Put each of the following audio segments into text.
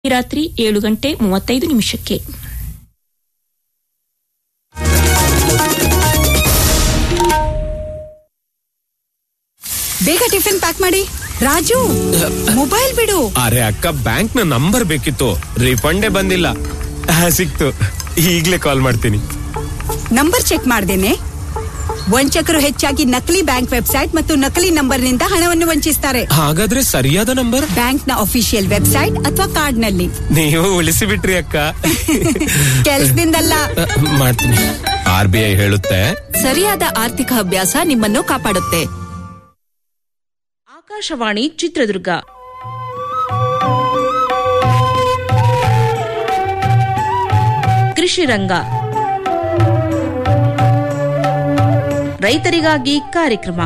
ರಾತ್ರಿ ಏಳು ಗಂಟೆ ಮೂವತ್ತೈದು ನಿಮಿಷಕ್ಕೆ ಬೇಗ ಟಿಫಿನ್ ಪ್ಯಾಕ್ ಮಾಡಿ ರಾಜು ಮೊಬೈಲ್ ಬಿಡು ಅರೆ ಅಕ್ಕ ಬ್ಯಾಂಕ್ ನ ನಂಬರ್ ಬೇಕಿತ್ತು ರಿಫಂಡೇ ಬಂದಿಲ್ಲ ಆ, ಸಿಕ್ತು ಈಗ್ಲೇ ಕಾಲ್ ಮಾಡ್ತೀನಿ ನಂಬರ್ ಚೆಕ್ ಮಾಡ್ದೇನೆ ವಂಚಕರು ಹೆಚ್ಚಾಗಿ ನಕಲಿ ಬ್ಯಾಂಕ್ ವೆಬ್ಸೈಟ್ ಮತ್ತು ನಕಲಿ ನಂಬರ್ನಿಂದ ಹಣವನ್ನು ವಂಚಿಸ್ತಾರೆ ಹಾಗಾದ್ರೆ ಸರಿಯಾದ ನಂಬರ್ ಬ್ಯಾಂಕ್ನ ಅಫಿಷಿಯಲ್ ವೆಬ್ಸೈಟ್ ಅಥವಾ ಕಾರ್ಡ್ನಲ್ಲಿ ನೀವು ಉಳಿಸಿ ಬಿಟ್ರಿ ಅಕ್ಕ ಕೆಲ್ಸದಿಂದಲ್ಲ ಆ, ಮಾಡ್ತೀನಿ ಆರ್ ಬಿ ಐ ಹೇಳುತ್ತೆ ಸರಿಯಾದ ಆರ್ಥಿಕ ಅಭ್ಯಾಸ ನಿಮ್ಮನ್ನು ಕಾಪಾಡುತ್ತೆ ಆಕಾಶವಾಣಿ ಚಿತ್ರದುರ್ಗ ಕೃಷಿ ರಂಗ ರೈತರಿಗಾಗಿ ಕಾರ್ಯಕ್ರಮ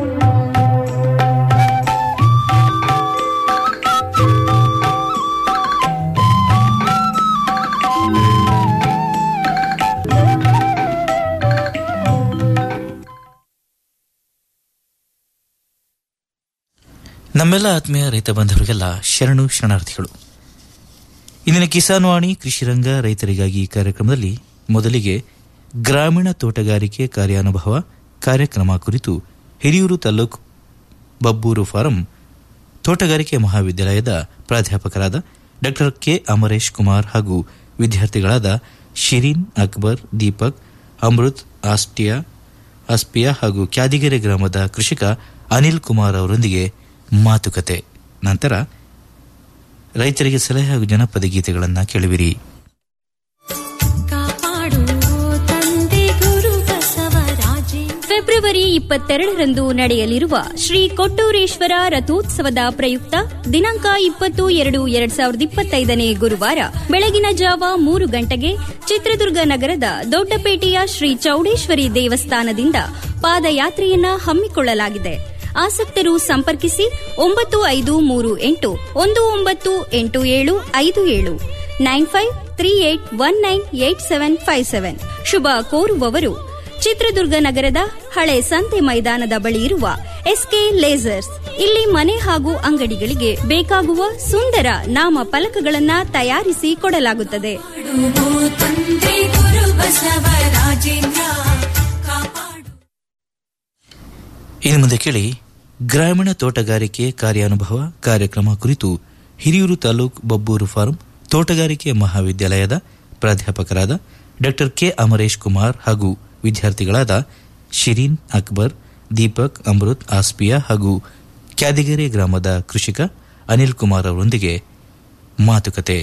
ನಮ್ಮೆಲ್ಲ ಆತ್ಮೀಯ ರೈತ ಬಾಂಧವರಿಗೆಲ್ಲ ಶರಣು ಶರಣಾರ್ಥಿಗಳು ಇಂದಿನ ಕಿಸಾನ್ ವಾಣಿ ಕೃಷಿರಂಗ ರೈತರಿಗಾಗಿ ಈ ಕಾರ್ಯಕ್ರಮದಲ್ಲಿ ಮೊದಲಿಗೆ ಗ್ರಾಮೀಣ ತೋಟಗಾರಿಕೆ ಕಾರ್ಯಾನುಭವ ಕಾರ್ಯಕ್ರಮ ಕುರಿತು ಹಿರಿಯೂರು ತಾಲೂಕು ಬಬ್ಬೂರು ಫಾರಂ ತೋಟಗಾರಿಕೆ ಮಹಾವಿದ್ಯಾಲಯದ ಪ್ರಾಧ್ಯಾಪಕರಾದ ಡಾಕ್ಟರ್ ಕೆ ಅಮರೇಶ್ ಕುಮಾರ್ ಹಾಗೂ ವಿದ್ಯಾರ್ಥಿಗಳಾದ ಶಿರೀನ್ ಅಕ್ಬರ್ ದೀಪಕ್ ಅಮೃತ್ ಆಸ್ಟಿಯಾ ಆಸ್ಪಿಯಾ ಹಾಗೂ ಕ್ಯಾದಿಗೆರೆ ಗ್ರಾಮದ ಕೃಷಿಕ ಅನಿಲ್ ಕುಮಾರ್ ಅವರೊಂದಿಗೆ ಮಾತುಕತೆ ನಂತರ ರೈತರಿಗೆ ಸಲಹೆ ಹಾಗೂ ಜನಪದ ಗೀತೆಗಳನ್ನು ಕೇಳುವಿರಿ ಫೆಬ್ರವರಿ ಇಪ್ಪತ್ತೆರಡರಂದು ನಡೆಯಲಿರುವ ಶ್ರೀ ಕೊಟ್ಟೂರೇಶ್ವರ ರಥೋತ್ಸವದ ಪ್ರಯುಕ್ತ ದಿನಾಂಕ ಇಪ್ಪತ್ತು ಎರಡು ಎರಡ್ ಸಾವಿರದ ಇಪ್ಪತ್ತೈದನೇ ಗುರುವಾರ ಬೆಳಗಿನ ಜಾವ ಮೂರು ಗಂಟೆಗೆ ಚಿತ್ರದುರ್ಗ ನಗರದ ದೊಡ್ಡಪೇಟೆಯ ಶ್ರೀ ಚೌಡೇಶ್ವರಿ ದೇವಸ್ಥಾನದಿಂದ ಪಾದಯಾತ್ರೆಯನ್ನ ಹಮ್ಮಿಕೊಳ್ಳಲಾಗಿದೆ ಆಸಕ್ತರು ಸಂಪರ್ಕಿಸಿ ಒಂಬತ್ತು ಐದು ಮೂರು ಎಂಟು ಒಂದು ಒಂಬತ್ತು ಎಂಟು ಏಳು ಐದು ಏಳು nine five three eight one nine eight seven five seven ಶುಭ ಕೋರುವವರು ಚಿತ್ರದುರ್ಗ ನಗರದ ಹಳೆ ಸಂತೆ ಮೈದಾನದ ಬಳಿ ಇರುವ ಎಸ್ಕೆ ಲೇಸರ್ಸ್ ಇಲ್ಲಿ ಮನೆ ಹಾಗೂ ಅಂಗಡಿಗಳಿಗೆ ಬೇಕಾಗುವ ಸುಂದರ ನಾಮ ಫಲಕಗಳನ್ನ ತಯಾರಿಸಿ ಕೊಡಲಾಗುತ್ತದೆ ಇನ್ನು ಮುಂದೆ ಕೇಳಿ ಗ್ರಾಮೀಣ ತೋಟಗಾರಿಕೆ ಕಾರ್ಯಾನುಭವ ಕಾರ್ಯಕ್ರಮ ಕುರಿತು ಹಿರಿಯೂರು ತಾಲೂಕು ಬಬ್ಬೂರು ಫಾರ್ಮ್ ತೋಟಗಾರಿಕೆ ಮಹಾವಿದ್ಯಾಲಯದ ಪ್ರಾಧ್ಯಾಪಕರಾದ ಡಾಕ್ಟರ್ ಕೆ ಅಮರೇಶ್ ಕುಮಾರ್ ಹಾಗೂ ವಿದ್ಯಾರ್ಥಿಗಳಾದ ಶಿರೀನ್ ಅಕ್ಬರ್ ದೀಪಕ್ ಅಮೃತ್ ಆಸ್ಪಿಯಾ ಹಾಗೂ ಕ್ಯಾದಿಗೆರೆ ಗ್ರಾಮದ ಕೃಷಿಕ ಅನಿಲ್ ಕುಮಾರ್ ಅವರೊಂದಿಗೆ ಮಾತುಕತೆ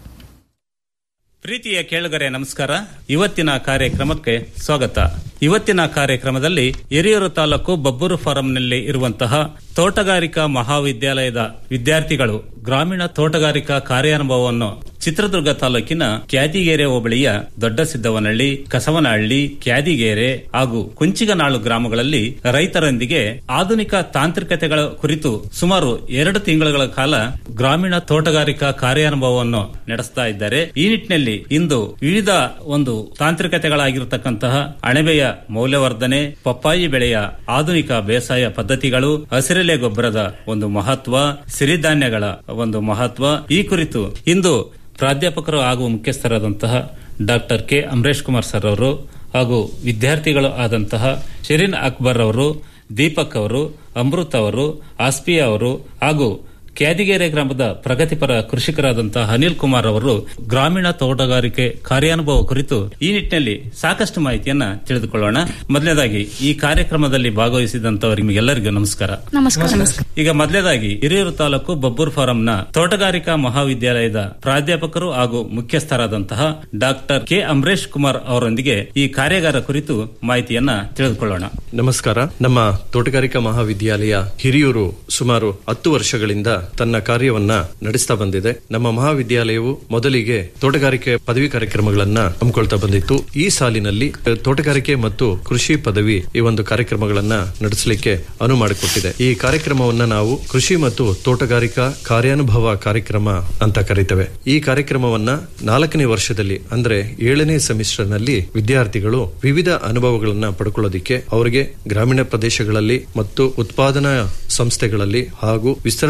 ಪ್ರೀತಿಯ ಕೇಳುಗರೆ ನಮಸ್ಕಾರ ಇವತ್ತಿನ ಕಾರ್ಯಕ್ರಮಕ್ಕೆ ಸ್ವಾಗತ ಇವತ್ತಿನ ಕಾರ್ಯಕ್ರಮದಲ್ಲಿ ಹಿರಿಯೂರು ತಾಲೂಕು ಬಬ್ಬೂರು ಫಾರಂನಲ್ಲಿ ಇರುವಂತಹ ತೋಟಗಾರಿಕಾ ಮಹಾವಿದ್ಯಾಲಯದ ವಿದ್ಯಾರ್ಥಿಗಳು ಗ್ರಾಮೀಣ ತೋಟಗಾರಿಕಾ ಕಾರ್ಯಾನುಭವವನ್ನು ಚಿತ್ರದುರ್ಗ ತಾಲೂಕಿನ ಕ್ಯಾದಿಗೆರೆ ಹೋಬಳಿಯ ದೊಡ್ಡ ಸಿದ್ದವನಹಳ್ಳಿ ಕಸವನಹಳ್ಳಿ ಕ್ಯಾದಿಗೆರೆ ಹಾಗೂ ಕುಂಚಿಗನಾಳು ಗ್ರಾಮಗಳಲ್ಲಿ ರೈತರೊಂದಿಗೆ ಆಧುನಿಕ ತಾಂತ್ರಿಕತೆಗಳ ಕುರಿತು ಸುಮಾರು ಎರಡು ತಿಂಗಳುಗಳ ಕಾಲ ಗ್ರಾಮೀಣ ತೋಟಗಾರಿಕಾ ಕಾರ್ಯಾನುಭವವನ್ನು ನಡೆಸ್ತಾ ಇದ್ದಾರೆ ಈ ನಿಟ್ಟಿನಲ್ಲಿ ಇಂದು ವಿವಿಧ ಒಂದು ತಾಂತ್ರಿಕತೆಗಳಾಗಿರತಕ್ಕಂತಹ ಅಣಬೆಯ ಮೌಲ್ಯವರ್ಧನೆ ಪಪ್ಪಾಯಿ ಬೆಳೆಯ ಆಧುನಿಕ ಬೇಸಾಯ ಪದ್ಧತಿಗಳು ಹಸಿರೆಲೆ ಗೊಬ್ಬರದ ಒಂದು ಮಹತ್ವ ಸಿರಿಧಾನ್ಯಗಳ ಒಂದು ಮಹತ್ವ ಈ ಕುರಿತು ಇಂದು ಪ್ರಾಧ್ಯಾಪಕರು ಹಾಗೂ ಮುಖ್ಯಸ್ಥರಾದಂತಹ doctor K Amaresh Kumar sir ಅವರು ಹಾಗೂ ವಿದ್ಯಾರ್ಥಿಗಳು ಆದಂತಹ ಶರೀನ್ ಅಕ್ಬರ್ ಅವರು ದೀಪಕ್ ಅವರು ಅಮೃತ್ ಅವರು ಆಸ್ಪಿಯಾ ಅವರು ಹಾಗೂ ಕ್ಯಾದಿಗೆರೆ ಗ್ರಾಮದ ಪ್ರಗತಿಪರ ಕೃಷಿಕರಾದಂತಹ ಅನಿಲ್ ಕುಮಾರ್ ಅವರು ಗ್ರಾಮೀಣ ತೋಟಗಾರಿಕೆ ಕಾರ್ಯಾನುಭವ ಕುರಿತು ಈ ನಿಟ್ಟಿನಲ್ಲಿ ಸಾಕಷ್ಟು ಮಾಹಿತಿಯನ್ನ ತಿಳಿದುಕೊಳ್ಳೋಣ ಮೊದಲನೇದಾಗಿ ಈ ಕಾರ್ಯಕ್ರಮದಲ್ಲಿ ಭಾಗವಹಿಸಿದಂತವರಿಗೆ ನಿಮಗೆಲ್ಲರಿಗೂ ನಮಸ್ಕಾರ ನಮಸ್ಕಾರ ಈಗ ಮೊದಲನೇದಾಗಿ ಹಿರಿಯೂರು ತಾಲೂಕು ಬಬ್ಬೂರ್ ಫಾರಂನ ತೋಟಗಾರಿಕಾ ಮಹಾವಿದ್ಯಾಲಯದ ಪ್ರಾಧ್ಯಾಪಕರು ಹಾಗೂ ಮುಖ್ಯಸ್ಥರಾದಂತಹ ಡಾಕ್ಟರ್ ಕೆ ಅಮರೇಶ್ ಕುಮಾರ್ ಅವರೊಂದಿಗೆ ಈ ಕಾರ್ಯಾಗಾರ ಕುರಿತು ಮಾಹಿತಿಯನ್ನ ತಿಳಿದುಕೊಳ್ಳೋಣ ನಮಸ್ಕಾರ ನಮ್ಮ ತೋಟಗಾರಿಕಾ ಮಹಾವಿದ್ಯಾಲಯ ಹಿರಿಯೂರು ಸುಮಾರು ಹತ್ತು ವರ್ಷಗಳಿಂದ ತನ್ನ ಕಾರ್ಯವನ್ನ ನಡೆಸ್ತಾ ಬಂದಿದೆ ನಮ್ಮ ಮಹಾವಿದ್ಯಾಲಯವು ಮೊದಲಿಗೆ ತೋಟಗಾರಿಕೆ ಪದವಿ ಕಾರ್ಯಕ್ರಮಗಳನ್ನ ಹಮ್ಮಿಕೊಳ್ತಾ ಬಂದಿತ್ತು ಈ ಸಾಲಿನಲ್ಲಿ ಅಹ್, ತೋಟಗಾರಿಕೆ ಮತ್ತು ಕೃಷಿ ಪದವಿ ಈ ಒಂದು ಕಾರ್ಯಕ್ರಮಗಳನ್ನ ನಡೆಸಲಿಕ್ಕೆ ಅನುವು ಮಾಡಿಕೊಟ್ಟಿದೆ ಈ ಕಾರ್ಯಕ್ರಮವನ್ನ ನಾವು ಕೃಷಿ ಮತ್ತು ತೋಟಗಾರಿಕಾ ಕಾರ್ಯಾನುಭವ ಕಾರ್ಯಕ್ರಮ ಅಂತ ಕರೀತೇವೆ ಈ ಕಾರ್ಯಕ್ರಮವನ್ನ ನಾಲ್ಕನೇ ವರ್ಷದಲ್ಲಿ ಅಂದ್ರೆ ಏಳನೇ ಸೆಮಿಸ್ಟರ್ ನಲ್ಲಿ ವಿದ್ಯಾರ್ಥಿಗಳು ವಿವಿಧ ಅನುಭವಗಳನ್ನ ಪಡ್ಕೊಳ್ಳೋದಿಕ್ಕೆ ಅವರಿಗೆ ಗ್ರಾಮೀಣ ಪ್ರದೇಶಗಳಲ್ಲಿ ಮತ್ತು ಉತ್ಪಾದನಾ ಸಂಸ್ಥೆಗಳಲ್ಲಿ ಹಾಗೂ ವಿಸ್ತರಣಾ ಚಟುವಟಿಕೆ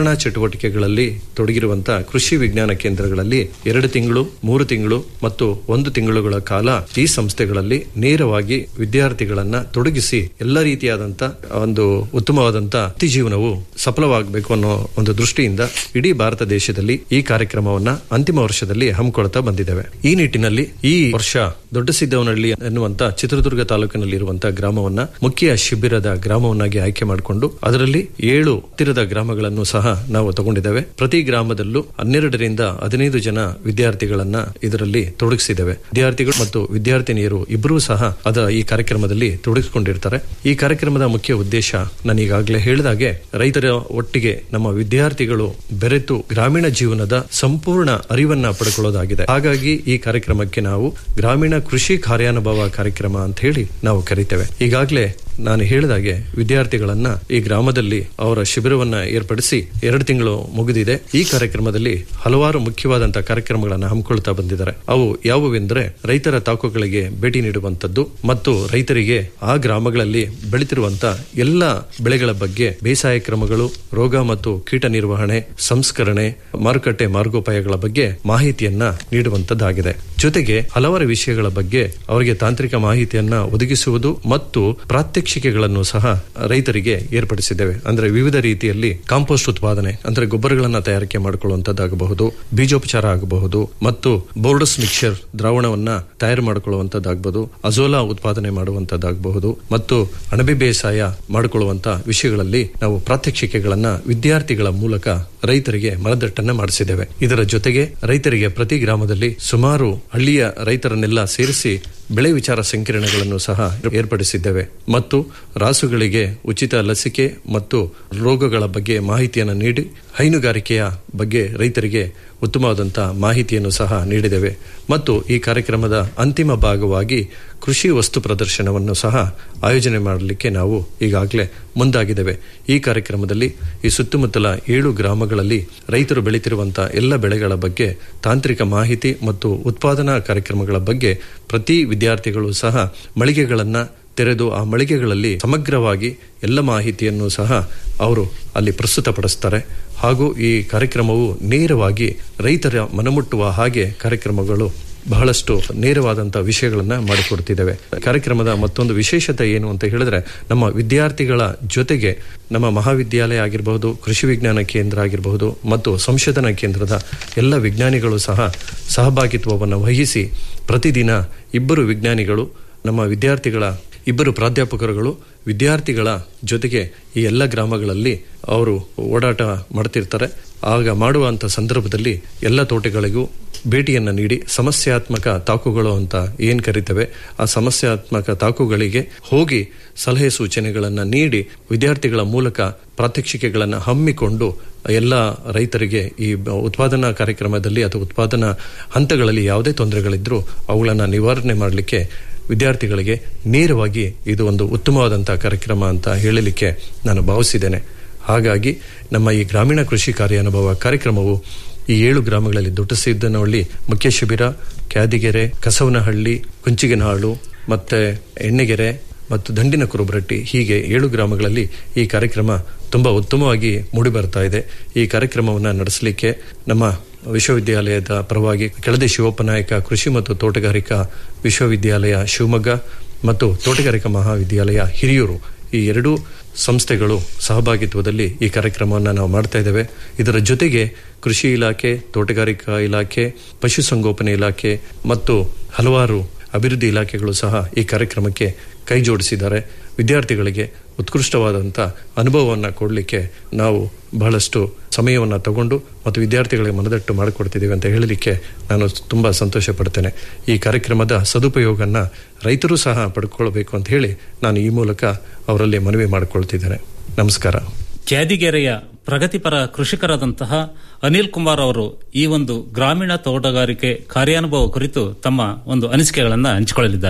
ಚಟುವಟಿಕೆಗಳಲ್ಲಿ ತೊಡಗಿರುವಂತ ಕೃಷಿ ವಿಜ್ಞಾನ ಕೇಂದ್ರಗಳಲ್ಲಿ ಎರಡು ತಿಂಗಳು ಮೂರು ತಿಂಗಳು ಮತ್ತು ಒಂದು ತಿಂಗಳುಗಳ ಕಾಲ ಈ ಸಂಸ್ಥೆಗಳಲ್ಲಿ ನೇರವಾಗಿ ವಿದ್ಯಾರ್ಥಿಗಳನ್ನ ತೊಡಗಿಸಿ ಎಲ್ಲ ರೀತಿಯಾದಂತ ಒಂದು ಉತ್ತಮವಾದಂತ ವೃತ್ತಿ ಜೀವನವು ಸಫಲವಾಗಬೇಕು ಅನ್ನೋ ಒಂದು ದೃಷ್ಟಿಯಿಂದ ಇಡೀ ಭಾರತ ದೇಶದಲ್ಲಿ ಈ ಕಾರ್ಯಕ್ರಮವನ್ನ ಅಂತಿಮ ವರ್ಷದಲ್ಲಿ ಹಮ್ಮಿಕೊಳ್ತಾ ಬಂದಿದ್ದೇವೆ ಈ ನಿಟ್ಟಿನಲ್ಲಿ ಈ ವರ್ಷ ದೊಡ್ಡ ಸಿದ್ದವನಹಳ್ಳಿ ಎನ್ನುವಂತ ಚಿತ್ರದುರ್ಗ ತಾಲೂಕಿನಲ್ಲಿರುವಂತಹ ಗ್ರಾಮವನ್ನ ಮುಖ್ಯ ಶಿಬಿರದ ಗ್ರಾಮವನ್ನಾಗಿ ಆಯ್ಕೆ ಮಾಡಿಕೊಂಡು ಅದರಲ್ಲಿ ಏಳು ಹತ್ತಿರದ ಗ್ರಾಮಗಳನ್ನು ಸಹ ನಾವು ತಗೊಂಡಿದ್ದೇವೆ ಪ್ರತಿ ಗ್ರಾಮದಲ್ಲೂ ಹನ್ನೆರಡರಿಂದ ಹದಿನೈದು ಜನ ವಿದ್ಯಾರ್ಥಿಗಳನ್ನ ಇದರಲ್ಲಿ ತೊಡಗಿಸಿದ್ದೇವೆ ವಿದ್ಯಾರ್ಥಿಗಳು ಮತ್ತು ವಿದ್ಯಾರ್ಥಿನಿಯರು ಇಬ್ಬರೂ ಸಹ ಅದ ಈ ಕಾರ್ಯಕ್ರಮದಲ್ಲಿ ತೊಡಗಿಸಿಕೊಂಡಿರ್ತಾರೆ ಈ ಕಾರ್ಯಕ್ರಮದ ಮುಖ್ಯ ಉದ್ದೇಶ ನಾನು ಈಗಾಗಲೇ ಹೇಳಿದಾಗೆ ರೈತರ ಒಟ್ಟಿಗೆ ನಮ್ಮ ವಿದ್ಯಾರ್ಥಿಗಳು ಬೆರೆತು ಗ್ರಾಮೀಣ ಜೀವನದ ಸಂಪೂರ್ಣ ಅರಿವನ್ನ ಪಡ್ಕೊಳ್ಳೋದಾಗಿದೆ ಹಾಗಾಗಿ ಈ ಕಾರ್ಯಕ್ರಮಕ್ಕೆ ನಾವು ಗ್ರಾಮೀಣ ಕೃಷಿ ಕಾರ್ಯಾನುಭವ ಕಾರ್ಯಕ್ರಮ ಅಂತ ಹೇಳಿ ನಾವು ಕರಿತೇವೆ ಈಗಾಗಲೇ ನಾನು ಹೇಳಿದಾಗೆ ವಿದ್ಯಾರ್ಥಿಗಳನ್ನ ಈ ಗ್ರಾಮದಲ್ಲಿ ಅವರ ಶಿಬಿರವನ್ನ ಏರ್ಪಡಿಸಿ ಎರಡು ತಿಂಗಳು ಮುಗಿದಿದೆ ಈ ಕಾರ್ಯಕ್ರಮದಲ್ಲಿ ಹಲವಾರು ಮುಖ್ಯವಾದಂತಹ ಕಾರ್ಯಕ್ರಮಗಳನ್ನು ಹಮ್ಮಿಕೊಳ್ತಾ ಬಂದಿದ್ದಾರೆ ಅವು ಯಾವುವೆಂದರೆ ರೈತರ ತಾಕುಗಳಿಗೆ ಭೇಟಿ ನೀಡುವಂತದ್ದು ಮತ್ತು ರೈತರಿಗೆ ಆ ಗ್ರಾಮಗಳಲ್ಲಿ ಬೆಳೆತಿರುವಂತಹ ಎಲ್ಲ ಬೆಳೆಗಳ ಬಗ್ಗೆ ಬೇಸಾಯ ಕ್ರಮಗಳು ರೋಗ ಮತ್ತು ಕೀಟ ನಿರ್ವಹಣೆ ಸಂಸ್ಕರಣೆ ಮಾರುಕಟ್ಟೆ ಮಾರ್ಗೋಪಾಯಗಳ ಬಗ್ಗೆ ಮಾಹಿತಿಯನ್ನ ನೀಡುವಂತದ್ದಾಗಿದೆ ಜೊತೆಗೆ ಹಲವಾರು ವಿಷಯಗಳ ಬಗ್ಗೆ ಅವರಿಗೆ ತಾಂತ್ರಿಕ ಮಾಹಿತಿಯನ್ನ ಒದಗಿಸುವುದು ಮತ್ತು ಪ್ರಾತ್ಯಕ್ಷಿಕೆಗಳನ್ನು ಸಹ ರೈತರಿಗೆ ಏರ್ಪಡಿಸಿದ್ದೇವೆ ಅಂದ್ರೆ ವಿವಿಧ ರೀತಿಯಲ್ಲಿ ಕಾಂಪೋಸ್ಟ್ ಉತ್ಪಾದನೆ ಅಂದ್ರೆ ಗೊಬ್ಬರಗಳನ್ನ ತಯಾರಿಕೆ ಮಾಡಿಕೊಳ್ಳುವಂತದ್ದಾಗಬಹುದು ಬೀಜೋಪಚಾರ ಆಗಬಹುದು ಮತ್ತು ಬೋರ್ಡಸ್ ಮಿಕ್ಸರ್ ದ್ರಾವಣವನ್ನ ತಯಾರು ಮಾಡಿಕೊಳ್ಳುವಂತದ್ದಾಗಬಹುದು ಅಜೋಲಾ ಉತ್ಪಾದನೆ ಮಾಡುವಂತದ್ದಾಗಬಹುದು ಮತ್ತು ಅಣಬೆ ಬೇಸಾಯ ಮಾಡಿಕೊಳ್ಳುವಂತ ವಿಷಯಗಳಲ್ಲಿ ನಾವು ಪ್ರಾತ್ಯಕ್ಷಿಕೆಗಳನ್ನ ವಿದ್ಯಾರ್ಥಿಗಳ ಮೂಲಕ ರೈತರಿಗೆ ಮನದಟ್ಟನ್ನ ಮಾಡಿಸಿದ್ದೇವೆ ಇದರ ಜೊತೆಗೆ ರೈತರಿಗೆ ಪ್ರತಿ ಗ್ರಾಮದಲ್ಲಿ ಸುಮಾರು ಹಳ್ಳಿಯ ರೈತರನ್ನೆಲ್ಲ ಸೇರಿಸಿ ಬೆಳೆ ವಿಚಾರ ಸಂಕಿರಣಗಳನ್ನು ಸಹ ಏರ್ಪಡಿಸಿದ್ದೇವೆ ಮತ್ತು ರಾಸುಗಳಿಗೆ ಉಚಿತ ಲಸಿಕೆ ಮತ್ತು ರೋಗಗಳ ಬಗ್ಗೆ ಮಾಹಿತಿಯನ್ನು ನೀಡಿ ಹೈನುಗಾರಿಕೆಯ ಬಗ್ಗೆ ರೈತರಿಗೆ ಉತ್ತಮವಾದಂತಹ ಮಾಹಿತಿಯನ್ನು ಸಹ ನೀಡಿದ್ದೇವೆ ಮತ್ತು ಈ ಕಾರ್ಯಕ್ರಮದ ಅಂತಿಮ ಭಾಗವಾಗಿ ಕೃಷಿ ವಸ್ತು ಪ್ರದರ್ಶನವನ್ನು ಸಹ ಆಯೋಜನೆ ಮಾಡಲಿಕ್ಕೆ ನಾವು ಈಗಾಗಲೇ ಮುಂದಾಗಿದ್ದೇವೆ ಈ ಕಾರ್ಯಕ್ರಮದಲ್ಲಿ ಈ ಸುತ್ತಮುತ್ತಲ ಏಳು ಗ್ರಾಮಗಳಲ್ಲಿ ರೈತರು ಬೆಳೀತಿರುವಂತಹ ಎಲ್ಲ ಬೆಳೆಗಳ ಬಗ್ಗೆ ತಾಂತ್ರಿಕ ಮಾಹಿತಿ ಮತ್ತು ಉತ್ಪಾದನಾ ಕಾರ್ಯಕ್ರಮಗಳ ಬಗ್ಗೆ ಪ್ರತಿ ವಿದ್ಯಾರ್ಥಿಗಳು ಸಹ ಮಳಿಗೆಗಳನ್ನ ತೆರೆದು ಆ ಮಳಿಗೆಗಳಲ್ಲಿ ಸಮಗ್ರವಾಗಿ ಎಲ್ಲ ಮಾಹಿತಿಯನ್ನು ಸಹ ಅವರು ಅಲ್ಲಿ ಪ್ರಸ್ತುತಪಡಿಸ್ತಾರೆ ಹಾಗೂ ಈ ಕಾರ್ಯಕ್ರಮವು ನೇರವಾಗಿ ರೈತರ ಮನಮುಟ್ಟುವ ಹಾಗೆ ಕಾರ್ಯಕ್ರಮಗಳು ಬಹಳಷ್ಟು ನೇರವಾದಂತಹ ವಿಷಯಗಳನ್ನ ಮಾಡಿಕೊಡ್ತಿದ್ದೇವೆ ಕಾರ್ಯಕ್ರಮದ ಮತ್ತೊಂದು ವಿಶೇಷತೆ ಏನು ಅಂತ ಹೇಳಿದ್ರೆ ನಮ್ಮ ವಿದ್ಯಾರ್ಥಿಗಳ ಜೊತೆಗೆ ನಮ್ಮ ಮಹಾವಿದ್ಯಾಲಯ ಆಗಿರಬಹುದು ಕೃಷಿ ವಿಜ್ಞಾನ ಕೇಂದ್ರ ಆಗಿರಬಹುದು ಮತ್ತು ಸಂಶೋಧನಾ ಕೇಂದ್ರದ ಎಲ್ಲ ವಿಜ್ಞಾನಿಗಳು ಸಹ ಸಹಭಾಗಿತ್ವವನ್ನು ವಹಿಸಿ ಪ್ರತಿದಿನ ಇಬ್ಬರು ವಿಜ್ಞಾನಿಗಳು ನಮ್ಮ ವಿದ್ಯಾರ್ಥಿಗಳ ಇಬ್ಬರು ಪ್ರಾಧ್ಯಾಪಕರುಗಳು ವಿದ್ಯಾರ್ಥಿಗಳ ಜೊತೆಗೆ ಈ ಎಲ್ಲ ಗ್ರಾಮಗಳಲ್ಲಿ ಅವರು ಓಡಾಟ ಮಾಡ್ತಿರ್ತಾರೆ ಆಗ ಮಾಡುವಂತ ಸಂದರ್ಭದಲ್ಲಿ ಎಲ್ಲ ತೋಟಗಳಿಗೂ ಭೇಟಿಯನ್ನ ನೀಡಿ ಸಮಸ್ಯಾತ್ಮಕ ತಾಕುಗಳು ಅಂತ ಏನ್ ಕರಿತೇವೆ ಆ ಸಮಸ್ಯಾತ್ಮಕ ತಾಕುಗಳಿಗೆ ಹೋಗಿ ಸಲಹೆ ಸೂಚನೆಗಳನ್ನ ನೀಡಿ ವಿದ್ಯಾರ್ಥಿಗಳ ಮೂಲಕ ಪ್ರಾತ್ಯಕ್ಷಿಕೆಗಳನ್ನ ಹಮ್ಮಿಕೊಂಡು ಎಲ್ಲ ರೈತರಿಗೆ ಈ ಉತ್ಪಾದನಾ ಕಾರ್ಯಕ್ರಮದಲ್ಲಿ ಅಥವಾ ಉತ್ಪಾದನಾ ಹಂತಗಳಲ್ಲಿ ಯಾವುದೇ ತೊಂದರೆಗಳಿದ್ರೂ ಅವುಗಳನ್ನ ನಿವಾರಣೆ ಮಾಡಲಿಕ್ಕೆ ವಿದ್ಯಾರ್ಥಿಗಳಿಗೆ ನೇರವಾಗಿ ಇದು ಒಂದು ಉತ್ತಮವಾದಂತಹ ಕಾರ್ಯಕ್ರಮ ಅಂತ ಹೇಳಲಿಕ್ಕೆ ನಾನು ಭಾವಿಸಿದ್ದೇನೆ ಹಾಗಾಗಿ ನಮ್ಮ ಈ ಗ್ರಾಮೀಣ ಕೃಷಿ ಕಾರ್ಯಾನುಭವ ಕಾರ್ಯಕ್ರಮವು ಈ ಏಳು ಗ್ರಾಮಗಳಲ್ಲಿ ದೊಡ್ಡಸಿದ್ದನಹಳ್ಳಿ ಮುಖ್ಯ ಶಿಬಿರ ಕ್ಯಾದಿಗೆರೆ ಕಸವನಹಳ್ಳಿ ಕುಂಚಿಗನಹಾಳು ಮತ್ತೆ ಎಣ್ಣೆಗೆರೆ ಮತ್ತು ದಂಡಿನ ಕುರುಬರಟ್ಟಿ ಹೀಗೆ ಏಳು ಗ್ರಾಮಗಳಲ್ಲಿ ಈ ಕಾರ್ಯಕ್ರಮ ತುಂಬಾ ಉತ್ತಮವಾಗಿ ಮೂಡಿಬರ್ತಾ ಇದೆ ಈ ಕಾರ್ಯಕ್ರಮವನ್ನು ನಡೆಸಲಿಕ್ಕೆ ನಮ್ಮ ವಿಶ್ವವಿದ್ಯಾಲಯದ ಪರವಾಗಿ ಕೆಳದಿ ಶಿವಪ್ಪನಾಯಕ ಕೃಷಿ ಮತ್ತು ತೋಟಗಾರಿಕಾ ವಿಶ್ವವಿದ್ಯಾಲಯ ಶಿವಮೊಗ್ಗ ಮತ್ತು ತೋಟಗಾರಿಕಾ ಮಹಾವಿದ್ಯಾಲಯ ಹಿರಿಯೂರು ಈ ಎರಡೂ ಸಂಸ್ಥೆಗಳು ಸಹಭಾಗಿತ್ವದಲ್ಲಿ ಈ ಕಾರ್ಯಕ್ರಮವನ್ನು ನಾವು ಮಾಡ್ತಾ ಇದ್ದೇವೆ ಇದರ ಜೊತೆಗೆ ಕೃಷಿ ಇಲಾಖೆ ತೋಟಗಾರಿಕಾ ಇಲಾಖೆ ಪಶುಸಂಗೋಪನೆ ಇಲಾಖೆ ಮತ್ತು ಹಲವಾರು ಅಭಿವೃದ್ಧಿ ಇಲಾಖೆಗಳು ಸಹ ಈ ಕಾರ್ಯಕ್ರಮಕ್ಕೆ ಕೈ ಜೋಡಿಸಿದ್ದಾರೆ ವಿದ್ಯಾರ್ಥಿಗಳಿಗೆ ಉತ್ಕೃಷ್ಟವಾದಂಥ ಅನುಭವವನ್ನು ಕೊಡಲಿಕ್ಕೆ ನಾವು ಬಹಳಷ್ಟು ಸಮಯವನ್ನು ತಗೊಂಡು ಮತ್ತು ವಿದ್ಯಾರ್ಥಿಗಳಿಗೆ ಮನದಟ್ಟು ಮಾಡಿಕೊಡ್ತಿದ್ದೀವಿ ಅಂತ ಹೇಳಲಿಕ್ಕೆ ನಾನು ತುಂಬಾ ಸಂತೋಷ ಪಡ್ತೇನೆ ಈ ಕಾರ್ಯಕ್ರಮದ ಸದುಪಯೋಗನ ರೈತರು ಸಹ ಪಡ್ಕೊಳ್ಬೇಕು ಅಂತ ಹೇಳಿ ನಾನು ಈ ಮೂಲಕ ಅವರಲ್ಲಿ ಮನವಿ ಮಾಡಿಕೊಳ್ತಿದ್ದೇನೆ ನಮಸ್ಕಾರ ಕ್ಯಾದಿಗೆರೆಯ ಪ್ರಗತಿಪರ ಕೃಷಿಕರಾದಂತಹ ಅನಿಲ್ ಕುಮಾರ್ ಅವರು ಈ ಒಂದು ಗ್ರಾಮೀಣ ತೋಟಗಾರಿಕೆ ಕಾರ್ಯಾನುಭವ ಕುರಿತು ತಮ್ಮ ಒಂದು ಅನಿಸಿಕೆಗಳನ್ನು ಹಂಚಿಕೊಳ್ಳಲಿದ್ದಾರೆ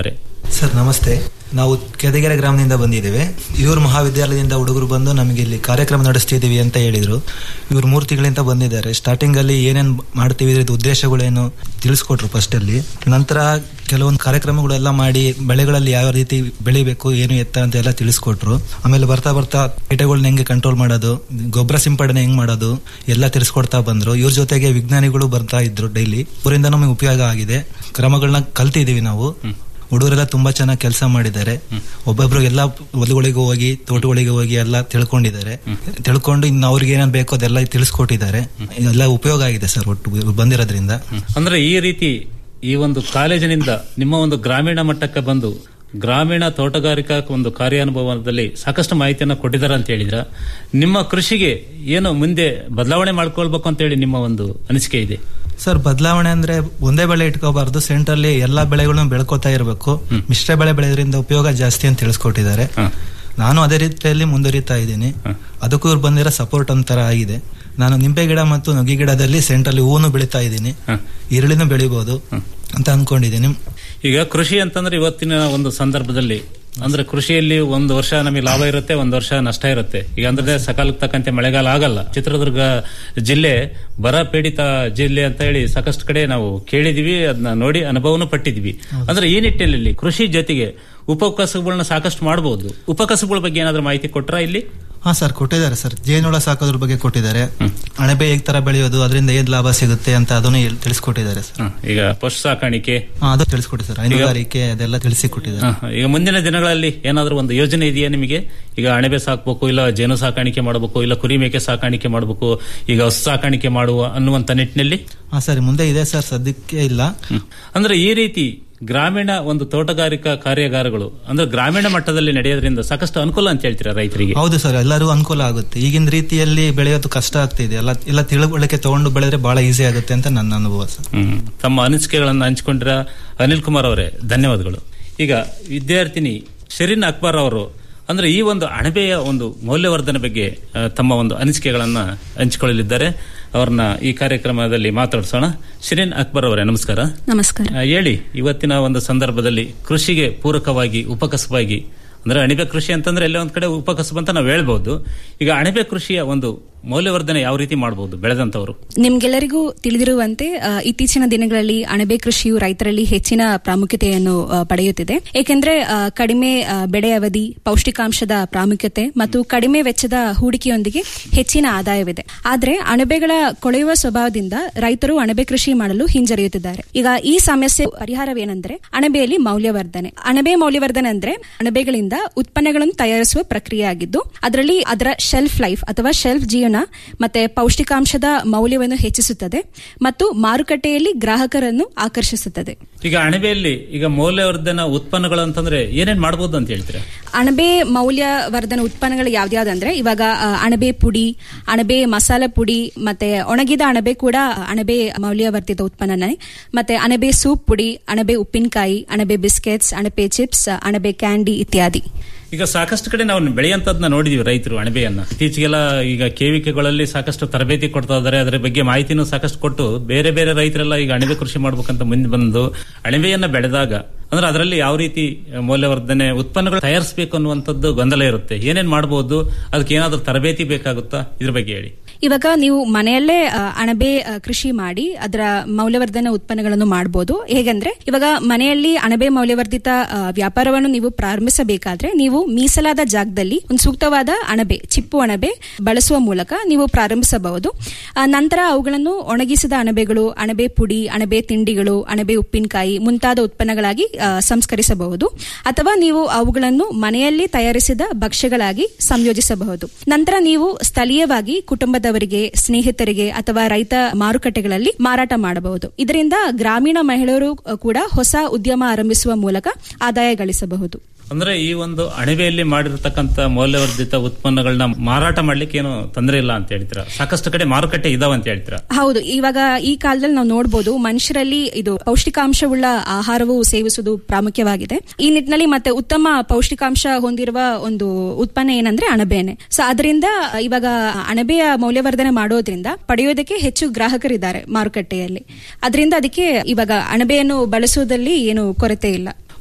ಸರ್ ನಮಸ್ತೆ ನಾವು ಕೆದಗೆರೆ ಗ್ರಾಮದಿಂದ ಬಂದಿದ್ದೇವೆ ಇವ್ರ ಮಹಾವಿದ್ಯಾಲಯದಿಂದ ಹುಡುಗರು ಬಂದು ನಮಗೆ ಇಲ್ಲಿ ಕಾರ್ಯಕ್ರಮ ನಡೆಸ್ತಿದ್ದೀವಿ ಅಂತ ಹೇಳಿದ್ರು ಇವ್ರು ಮೂರು ತಿಂಗಳಿಂದ ಬಂದಿದ್ದಾರೆ ಸ್ಟಾರ್ಟಿಂಗ್ ಅಲ್ಲಿ ಏನೇನು ಮಾಡ್ತೀವಿ ಇದ್ರದ್ದು ಉದ್ದೇಶಗಳೇನು ತಿಳಿಸ್ಕೊಟ್ರು ಫಸ್ಟ್ ಅಲ್ಲಿ ನಂತರ ಕೆಲವೊಂದು ಕಾರ್ಯಕ್ರಮಗಳೆಲ್ಲ ಮಾಡಿ ಬೆಳೆಗಳಲ್ಲಿ ಯಾವ ರೀತಿ ಬೆಳಿಬೇಕು ಏನು ಎತ್ತ ಅಂತ ಎಲ್ಲ ತಿಳಿಸ್ಕೊಟ್ರು ಆಮೇಲೆ ಬರ್ತಾ ಬರ್ತಾ ಕೀಟಗಳನ್ನ ಹೆಂಗೆ ಕಂಟ್ರೋಲ್ ಮಾಡೋದು ಗೊಬ್ಬರ ಸಿಂಪಡಣೆ ಹೆಂಗ್ ಮಾಡೋದು ಎಲ್ಲ ತಿಳಿಸ್ಕೊಡ್ತಾ ಬಂದ್ರು ಇವ್ರ ಜೊತೆಗೆ ವಿಜ್ಞಾನಿಗಳು ಬರ್ತಾ ಇದ್ರು ಡೈಲಿ ಅವರಿಂದ ನಮಗೆ ಉಪಯೋಗ ಆಗಿದೆ ಕ್ರಮಗಳನ್ನ ಕಲ್ತಿದೀವಿ ನಾವು ಹುಡುಗರೆಲ್ಲ ತುಂಬಾ ಚೆನ್ನಾಗಿ ಕೆಲಸ ಮಾಡಿದ್ದಾರೆ ಒಬ್ಬೊಬ್ರು ಎಲ್ಲ ಹೊಲಗಳಿಗೆ ಹೋಗಿ ತೋಟಗಳಿಗೆ ಹೋಗಿ ಎಲ್ಲ ತಿಳ್ಕೊಂಡಿದ್ದಾರೆ ತಿಳ್ಕೊಂಡು ಇನ್ನು ಅವ್ರಿಗೆ ಏನೇನ್ ಬೇಕೋ ಅದೆಲ್ಲ ತಿಳಿಸ್ಕೊಟ್ಟಿದ್ದಾರೆ ಎಲ್ಲ ಉಪಯೋಗ ಆಗಿದೆ ಸರ್ ಒಟ್ಟು ಇವ್ರು ಬಂದಿರೋದ್ರಿಂದ ಅಂದ್ರೆ ಈ ರೀತಿ ಈ ಒಂದು ಕಾಲೇಜಿನಿಂದ ನಿಮ್ಮ ಒಂದು ಗ್ರಾಮೀಣ ಮಟ್ಟಕ್ಕೆ ಬಂದು ಗ್ರಾಮೀಣ ತೋಟಗಾರಿಕಾ ಒಂದು ಕಾರ್ಯಾನುಭವದಲ್ಲಿ ಸಾಕಷ್ಟು ಮಾಹಿತಿಯನ್ನು ಕೊಟ್ಟಿದ್ದಾರೆ ಅಂತ ಹೇಳಿದ್ರ ನಿಮ್ಮ ಕೃಷಿಗೆ ಏನು ಮುಂದೆ ಬದಲಾವಣೆ ಮಾಡ್ಕೊಳ್ಬೇಕು ಅಂತ ಹೇಳಿ ನಿಮ್ಮ ಒಂದು ಅನಿಸಿಕೆ ಇದೆ ಸರ್ ಬದಲಾವಣೆ ಅಂದ್ರೆ ಒಂದೇ ಬೆಳೆ ಇಟ್ಕೋಬಾರ್ದು ಸೆಂಟ್ರಲ್ಲಿ ಎಲ್ಲಾ ಬೆಳೆಗಳನ್ನು ಬೆಳ್ಕೋತಾ ಇರಬೇಕು ಮಿಶ್ರ ಬೆಳೆ ಬೆಳೆಯೋದ್ರಿಂದ ಉಪಯೋಗ ಜಾಸ್ತಿ ಅಂತ ತಿಳಿಸ್ಕೊಟ್ಟಿದ್ದಾರೆ ನಾನು ಅದೇ ರೀತಿಯಲ್ಲಿ ಮುಂದುವರಿತಾ ಇದ್ದೀನಿ ಅದಕ್ಕೂ ಇವ್ರು ಬಂದಿರೋ ಸಪೋರ್ಟ್ ಒಂಥರ ಆಗಿದೆ ನಾನು ನಿಂಬೆ ಗಿಡ ಮತ್ತು ನುಗ್ಗಿ ಗಿಡದಲ್ಲಿ ಸೆಂಟ್ರಲ್ಲಿ ಹೂವನ್ನು ಬೆಳಿತಾ ಇದ್ದೀನಿ ಈರುಳ್ಳಿನೂ ಬೆಳಿಬಹುದು ಅಂತ ಅನ್ಕೊಂಡಿದ್ದೀನಿ ಈಗ ಕೃಷಿ ಅಂತಂದ್ರೆ ಇವತ್ತಿನ ಒಂದು ಸಂದರ್ಭದಲ್ಲಿ ಅಂದ್ರೆ ಕೃಷಿಯಲ್ಲಿ ಒಂದು ವರ್ಷ ನಮಗೆ ಲಾಭ ಇರುತ್ತೆ ಒಂದು ವರ್ಷ ನಷ್ಟ ಇರುತ್ತೆ ಈಗ ಅಂದ್ರೆ ಸಕಾಲಕ್ಕೆ ತಕ್ಕಂತೆ ಮಳೆಗಾಲ ಆಗಲ್ಲ ಚಿತ್ರದುರ್ಗ ಜಿಲ್ಲೆ ಬರ ಪೀಡಿತ ಜಿಲ್ಲೆ ಅಂತ ಹೇಳಿ ಸಾಕಷ್ಟು ಕಡೆ ನಾವು ಕೇಳಿದೀವಿ ಅದನ್ನ ನೋಡಿ ಅನುಭವನೂ ಪಟ್ಟಿದ್ವಿ ಅಂದ್ರೆ ಈ ನಿಟ್ಟಿನಲ್ಲಿ ಕೃಷಿ ಜೊತೆಗೆ ಉಪಕಸಬುಗಳನ್ನ ಸಾಕಷ್ಟು ಮಾಡಬಹುದು ಉಪಕಸಬುಗಳ ಬಗ್ಗೆ ಏನಾದ್ರೂ ಮಾಹಿತಿ ಕೊಟ್ರಾ ಇಲ್ಲಿ ಹಾ ಸರ್ ಕೊಟ್ಟಿದ್ದಾರೆ ಸರ್ ಜೇನುಳ ಸಾಕೋದ್ರ ಬಗ್ಗೆ ಕೊಟ್ಟಿದ್ದಾರೆ ಅಣಬೆ ಹೇಗ್ ತರ ಬೆಳೆಯೋದು ಅದರಿಂದ ಏನ್ ಲಾಭ ಸಿಗುತ್ತೆ ಅಂತ ಅದನ್ನು ಹೇಳ್- ತಿಳಿಸ್ಕೊಟ್ಟಿದ್ದಾರೆ ಸರ್ ಈಗ ಪಶು ಸಾಕಾಣಿಕೆ ಹಾ, ಅದು ತಿಳಿಸ್ಕೊಟ್ಟಿ ಸರ್ ಹೈನುಗಾರಿಕೆ ಅದೆಲ್ಲ ತಿಳಿಸಿ ಕೊಟ್ಟಿದ್ದಾರೆ ಹ, ಈಗ ಮುಂದಿನ ದಿನಗಳಲ್ಲಿ ಏನಾದ್ರೂ ಒಂದು ಯೋಜನೆ ಇದೆಯಾ ನಿಮಗೆ ಈಗ ಅಣಬೆ ಸಾಕ್ಬೇಕು ಇಲ್ಲ ಜೇನು ಸಾಕಾಣಿಕೆ ಮಾಡಬೇಕು ಇಲ್ಲ ಕುರಿ ಮೇಕೆ ಸಾಕಾಣಿಕೆ ಮಾಡಬೇಕು ಈಗ ಹಸು ಸಾಕಾಣಿಕೆ ಮಾಡುವ ಅನ್ನುವಂತ ನಿಟ್ಟಿನಲ್ಲಿ ಹಾ ಸರಿ ಮುಂದೆ ಇದೆ ಸರ್ ಸದ್ಯಕ್ಕೆ ಇಲ್ಲ ಅಂದ್ರೆ ಈ ರೀತಿ ಗ್ರಾಮೀಣ ಒಂದು ತೋಟಗಾರಿಕಾ ಕಾರ್ಯಾಗಾರಗಳು ಅಂದ್ರೆ ಗ್ರಾಮೀಣ ಮಟ್ಟದಲ್ಲಿ ನಡೆಯೋದ್ರಿಂದ ಸಾಕಷ್ಟು ಅನುಕೂಲ ಅಂತ ಹೇಳ್ತೀರಾ ರೈತರಿಗೆ ಹೌದು ಸರ್ ಎಲ್ಲರೂ ಅನುಕೂಲ ಆಗುತ್ತೆ ಈಗಿನ ರೀತಿಯಲ್ಲಿ ಬೆಳೆಯೋದು ಕಷ್ಟ ಆಗ್ತಿದೆ ಎಲ್ಲ ಎಲ್ಲ ತಿಳುವಳಿಕೆ ತಗೊಂಡು ಬೆಳೆದ್ರೆ ಬಹಳ ಈಸಿ ಆಗುತ್ತೆ ಅಂತ ನನ್ನ ಅನುಭವ ಸರ್ ಹ್ಮ್. ತಮ್ಮ ಅನಿಸಿಕೆಗಳನ್ನು ಹಂಚಿಕೊಂಡಿರ ಅನಿಲ್ ಕುಮಾರ್ ಅವರೇ ಧನ್ಯವಾದಗಳು ಈಗ ವಿದ್ಯಾರ್ಥಿನಿ ಶರೀನ್ ಅಕ್ಬರ್ ಅವರು ಅಂದ್ರೆ ಈ ಒಂದು ಅಣಬೆಯ ಒಂದು ಮೌಲ್ಯವರ್ಧನೆ ಬಗ್ಗೆ ಆ, ತಮ್ಮ ಒಂದು ಅನಿಸಿಕೆಗಳನ್ನ ಹಂಚಿಕೊಳ್ಳಲಿದ್ದಾರೆ ಅವ್ರನ್ನ ಈ ಕಾರ್ಯಕ್ರಮದಲ್ಲಿ ಮಾತಾಡಿಸೋಣ ಶಿರೀನ್ ಅಕ್ಬರ್ ಅವರೇ ನಮಸ್ಕಾರ ನಮಸ್ಕಾರ ಆ, ಹೇಳಿ ಇವತ್ತಿನ ಒಂದು ಸಂದರ್ಭದಲ್ಲಿ ಕೃಷಿಗೆ ಪೂರಕವಾಗಿ ಉಪಕಸವಾಗಿ ಅಂದ್ರೆ ಅಣಬೆ ಕೃಷಿ ಅಂತಂದ್ರೆ ಎಲ್ಲ ಒಂದ್ ಕಡೆ ಉಪಕಸಬು ಅಂತ ನಾವು ಹೇಳ್ಬಹುದು ಈಗ ಅಣಬೆ ಕೃಷಿಯ ಒಂದು ಮೌಲ್ಯವರ್ಧನೆ ಯಾವ ರೀತಿ ಮಾಡಬಹುದು ಬೆಳೆದಂತವರು ನಿಮ್ಗೆಲ್ಲರಿಗೂ ತಿಳಿದಿರುವಂತೆ ಆ, ಇತ್ತೀಚಿನ ದಿನಗಳಲ್ಲಿ ಅಣಬೆ ಕೃಷಿಯು ರೈತರಲ್ಲಿ ಹೆಚ್ಚಿನ ಪ್ರಾಮುಖ್ಯತೆಯನ್ನು ಆ, ಪಡೆಯುತ್ತಿದೆ ಏಕೆಂದ್ರೆ ಆ, ಕಡಿಮೆ ಆ, ಬೆಳೆ ಅವಧಿ ಪೌಷ್ಟಿಕಾಂಶದ ಪ್ರಾಮುಖ್ಯತೆ ಮತ್ತು ಕಡಿಮೆ ವೆಚ್ಚದ ಹೂಡಿಕೆಯೊಂದಿಗೆ ಹೆಚ್ಚಿನ ಆದಾಯವಿದೆ ಆದ್ರೆ ಅಣಬೆಗಳ ಕೊಳೆಯುವ ಸ್ವಭಾವದಿಂದ ರೈತರು ಅಣಬೆ ಕೃಷಿ ಮಾಡಲು ಹಿಂಜರಿಯುತ್ತಿದ್ದಾರೆ ಈಗ ಈ ಸಮಸ್ಯೆ ಪರಿಹಾರವೇನೆಂದ್ರೆ ಅಣಬೆಯಲ್ಲಿ ಮೌಲ್ಯವರ್ಧನೆ ಅಣಬೆ ಮೌಲ್ಯವರ್ಧನೆ ಅಂದ್ರೆ ಅಣಬೆಗಳಿಂದ ಉತ್ಪನ್ನಗಳನ್ನು ತಯಾರಿಸುವ ಪ್ರಕ್ರಿಯೆ ಆಗಿದ್ದು ಅದರಲ್ಲಿ ಅದರ ಶೆಲ್ಫ್ ಲೈಫ್ ಅಥವಾ ಶೆಲ್ಫ್ ಜೀವನ ಮತ್ತೆ ಪೌಷ್ಟಿಕಾಂಶದ ಮೌಲ್ಯವನ್ನು ಹೆಚ್ಚಿಸುತ್ತದೆ ಮತ್ತು ಮಾರುಕಟ್ಟೆಯಲ್ಲಿ ಗ್ರಾಹಕರನ್ನು ಆಕರ್ಷಿಸುತ್ತದೆ ಈಗ ಅಣಬೆಯಲ್ಲಿ ಈಗ ಮೌಲ್ಯವರ್ಧನ ಉತ್ಪನ್ನಗಳು ಅಂತಂದ್ರೆ ಏನೇನ್ ಮಾಡಬಹುದು ಅಂತ ಹೇಳ್ತೀರಾ ಅಣಬೆ ಮೌಲ್ಯವರ್ಧನ ಉತ್ಪನ್ನಗಳು ಯಾವ್ದ್ಯಾವ್ದಂದ್ರೆ ಇವಾಗ ಆ, ಅಣಬೆ ಪುಡಿ ಅಣಬೆ ಮಸಾಲ ಪುಡಿ ಮತ್ತೆ ಒಣಗಿದ ಅಣಬೆ ಕೂಡ ಅಣಬೆ ಮೌಲ್ಯವರ್ಧಿತ ಉತ್ಪನ್ನನೇ ಮತ್ತೆ ಅಣಬೆ ಸೂಪ್ ಪುಡಿ ಅಣಬೆ ಉಪ್ಪಿನಕಾಯಿ ಅಣಬೆ ಬಿಸ್ಕೆಟ್ಸ್ ಅಣಬೆ ಚಿಪ್ಸ್ ಅಣಬೆ ಕ್ಯಾಂಡಿ ಇತ್ಯಾದಿ ಈಗ ಸಾಕಷ್ಟು ಕಡೆ ನಾವು ಬೆಳೆಯಂತದ್ನ ನೋಡಿದೀವಿ ರೈತರು ಅಣಬೆಯನ್ನ ಇತ್ತೀಚೆಗೆಲ್ಲ ಈಗ ಕೇವಿಕೆಗಳಲ್ಲಿ ಸಾಕಷ್ಟು ತರಬೇತಿ ಕೊಡ್ತಾ ಇದಾರೆ ಅದರ ಬಗ್ಗೆ ಮಾಹಿತಿನೂ ಸಾಕಷ್ಟು ಕೊಟ್ಟು ಬೇರೆ ಬೇರೆ ರೈತರೆಲ್ಲ ಈಗ ಅಣಬೆ ಕೃಷಿ ಮಾಡ್ಬೇಕಂತ ಮುಂದೆ ಬಂದು ಅಣಬೆಯನ್ನ ಬೆಳೆದಾಗ ಅಂದ್ರೆ ಅದರಲ್ಲಿ ಯಾವ ರೀತಿ ಮೌಲ್ಯವರ್ಧನೆ ಉತ್ಪನ್ನಗಳು ತಯಾರಿಸಬೇಕು ಅನ್ನುವಂಥದ್ದು ಗೊಂದಲ ಇರುತ್ತೆ ಏನೇನ್ ಮಾಡಬಹುದು ಅದಕ್ಕೆ ಏನಾದ್ರೂ ತರಬೇತಿ ಬೇಕಾಗುತ್ತಾ ಇದ್ರ ಬಗ್ಗೆ ಹೇಳಿ ಇವಾಗ ನೀವು ಮನೆಯಲ್ಲೇ ಆ, ಅಣಬೆ ಆ, ಕೃಷಿ ಮಾಡಿ ಅದರ ಮೌಲ್ಯವರ್ಧನ ಉತ್ಪನ್ನಗಳನ್ನು ಮಾಡಬಹುದು ಹೇಗೆಂದ್ರೆ ಇವಾಗ ಮನೆಯಲ್ಲಿ ಅಣಬೆ ಮೌಲ್ಯವರ್ಧಿತ ಆ, ವ್ಯಾಪಾರವನ್ನು ನೀವು ಪ್ರಾರಂಭಿಸಬೇಕಾದ್ರೆ ನೀವು ಮೀಸಲಾದ ಜಾಗದಲ್ಲಿ ಒಂದು ಸೂಕ್ತವಾದ ಅಣಬೆ ಚಿಪ್ಪು ಅಣಬೆ ಬಳಸುವ ಮೂಲಕ ನೀವು ಪ್ರಾರಂಭಿಸಬಹುದು ಆ, ನಂತರ ಅವುಗಳನ್ನು ಒಣಗಿಸಿದ ಅಣಬೆಗಳು ಅಣಬೆ ಪುಡಿ ಅಣಬೆ ತಿಂಡಿಗಳು ಅಣಬೆ ಉಪ್ಪಿನಕಾಯಿ ಮುಂತಾದ ಉತ್ಪನ್ನಗಳಾಗಿ ಆ, ಸಂಸ್ಕರಿಸಬಹುದು ಅಥವಾ ನೀವು ಅವುಗಳನ್ನು ಮನೆಯಲ್ಲಿ ತಯಾರಿಸಿದ ಭಕ್ಷ್ಯಗಳಾಗಿ ಸಂಯೋಜಿಸಬಹುದು ನಂತರ ನೀವು ಸ್ಥಳೀಯವಾಗಿ ಕುಟುಂಬದವರಿಗೆ ಸ್ನೇಹಿತರಿಗೆ ಅಥವಾ ರೈತ ಮಾರುಕಟ್ಟೆಗಳಲ್ಲಿ ಮಾರಾಟ ಮಾಡಬಹುದು ಇದರಿಂದ ಗ್ರಾಮೀಣ ಮಹಿಳೆಯರು ಅ, ಕೂಡ ಹೊಸ ಉದ್ಯಮ ಆರಂಭಿಸುವ ಮೂಲಕ ಆದಾಯ ಗಳಿಸಬಹುದು ಅಂದ್ರೆ ಈ ಒಂದು ಅಣಬೆಯಲ್ಲಿ ಮಾಡಿರ್ತಕ್ಕಂಥ ಮೌಲ್ಯವರ್ಧಿತ ಉತ್ಪನ್ನಗಳನ್ನ ಮಾರಾಟ ಮಾಡ್ಲಿಕ್ಕೆ ಏನು ತೊಂದರೆ ಇಲ್ಲ ಅಂತ ಹೇಳ್ತೀರಾ ಸಾಕಷ್ಟು ಕಡೆ ಮಾರುಕಟ್ಟೆ ಇದಾವ ಅಂತ ಹೇಳ್ತೀರಾ ಹೌದು ಇವಾಗ ಈ ಕಾಲದಲ್ಲಿ ನಾವು ನೋಡಬಹುದು ಮನುಷ್ಯರಲ್ಲಿ ಇದು ಪೌಷ್ಟಿಕಾಂಶವುಳ್ಳ ಆಹಾರವು ಸೇವಿಸುವುದು ಪ್ರಾಮುಖ್ಯವಾಗಿದೆ ಈ ನಿಟ್ಟಿನಲ್ಲಿ ಮತ್ತೆ ಉತ್ತಮ ಪೌಷ್ಟಿಕಾಂಶ ಹೊಂದಿರುವ ಒಂದು ಉತ್ಪನ್ನ ಏನಂದ್ರೆ ಅಣಬೆನೆ ಸೊ ಅದರಿಂದ ಇವಾಗ ಅಣಬೆಯ ಮೌಲ್ಯವರ್ಧನೆ ಮಾಡೋದ್ರಿಂದ ಪಡೆಯೋದಕ್ಕೆ ಹೆಚ್ಚು ಗ್ರಾಹಕರಿದ್ದಾರೆ ಮಾರುಕಟ್ಟೆಯಲ್ಲಿ ಅದರಿಂದ ಅದಕ್ಕೆ ಇವಾಗ ಅಣಬೆಯನ್ನು ಬಳಸುವುದಲ್ಲಿ ಏನು ಕೊರತೆ ಇಲ್ಲ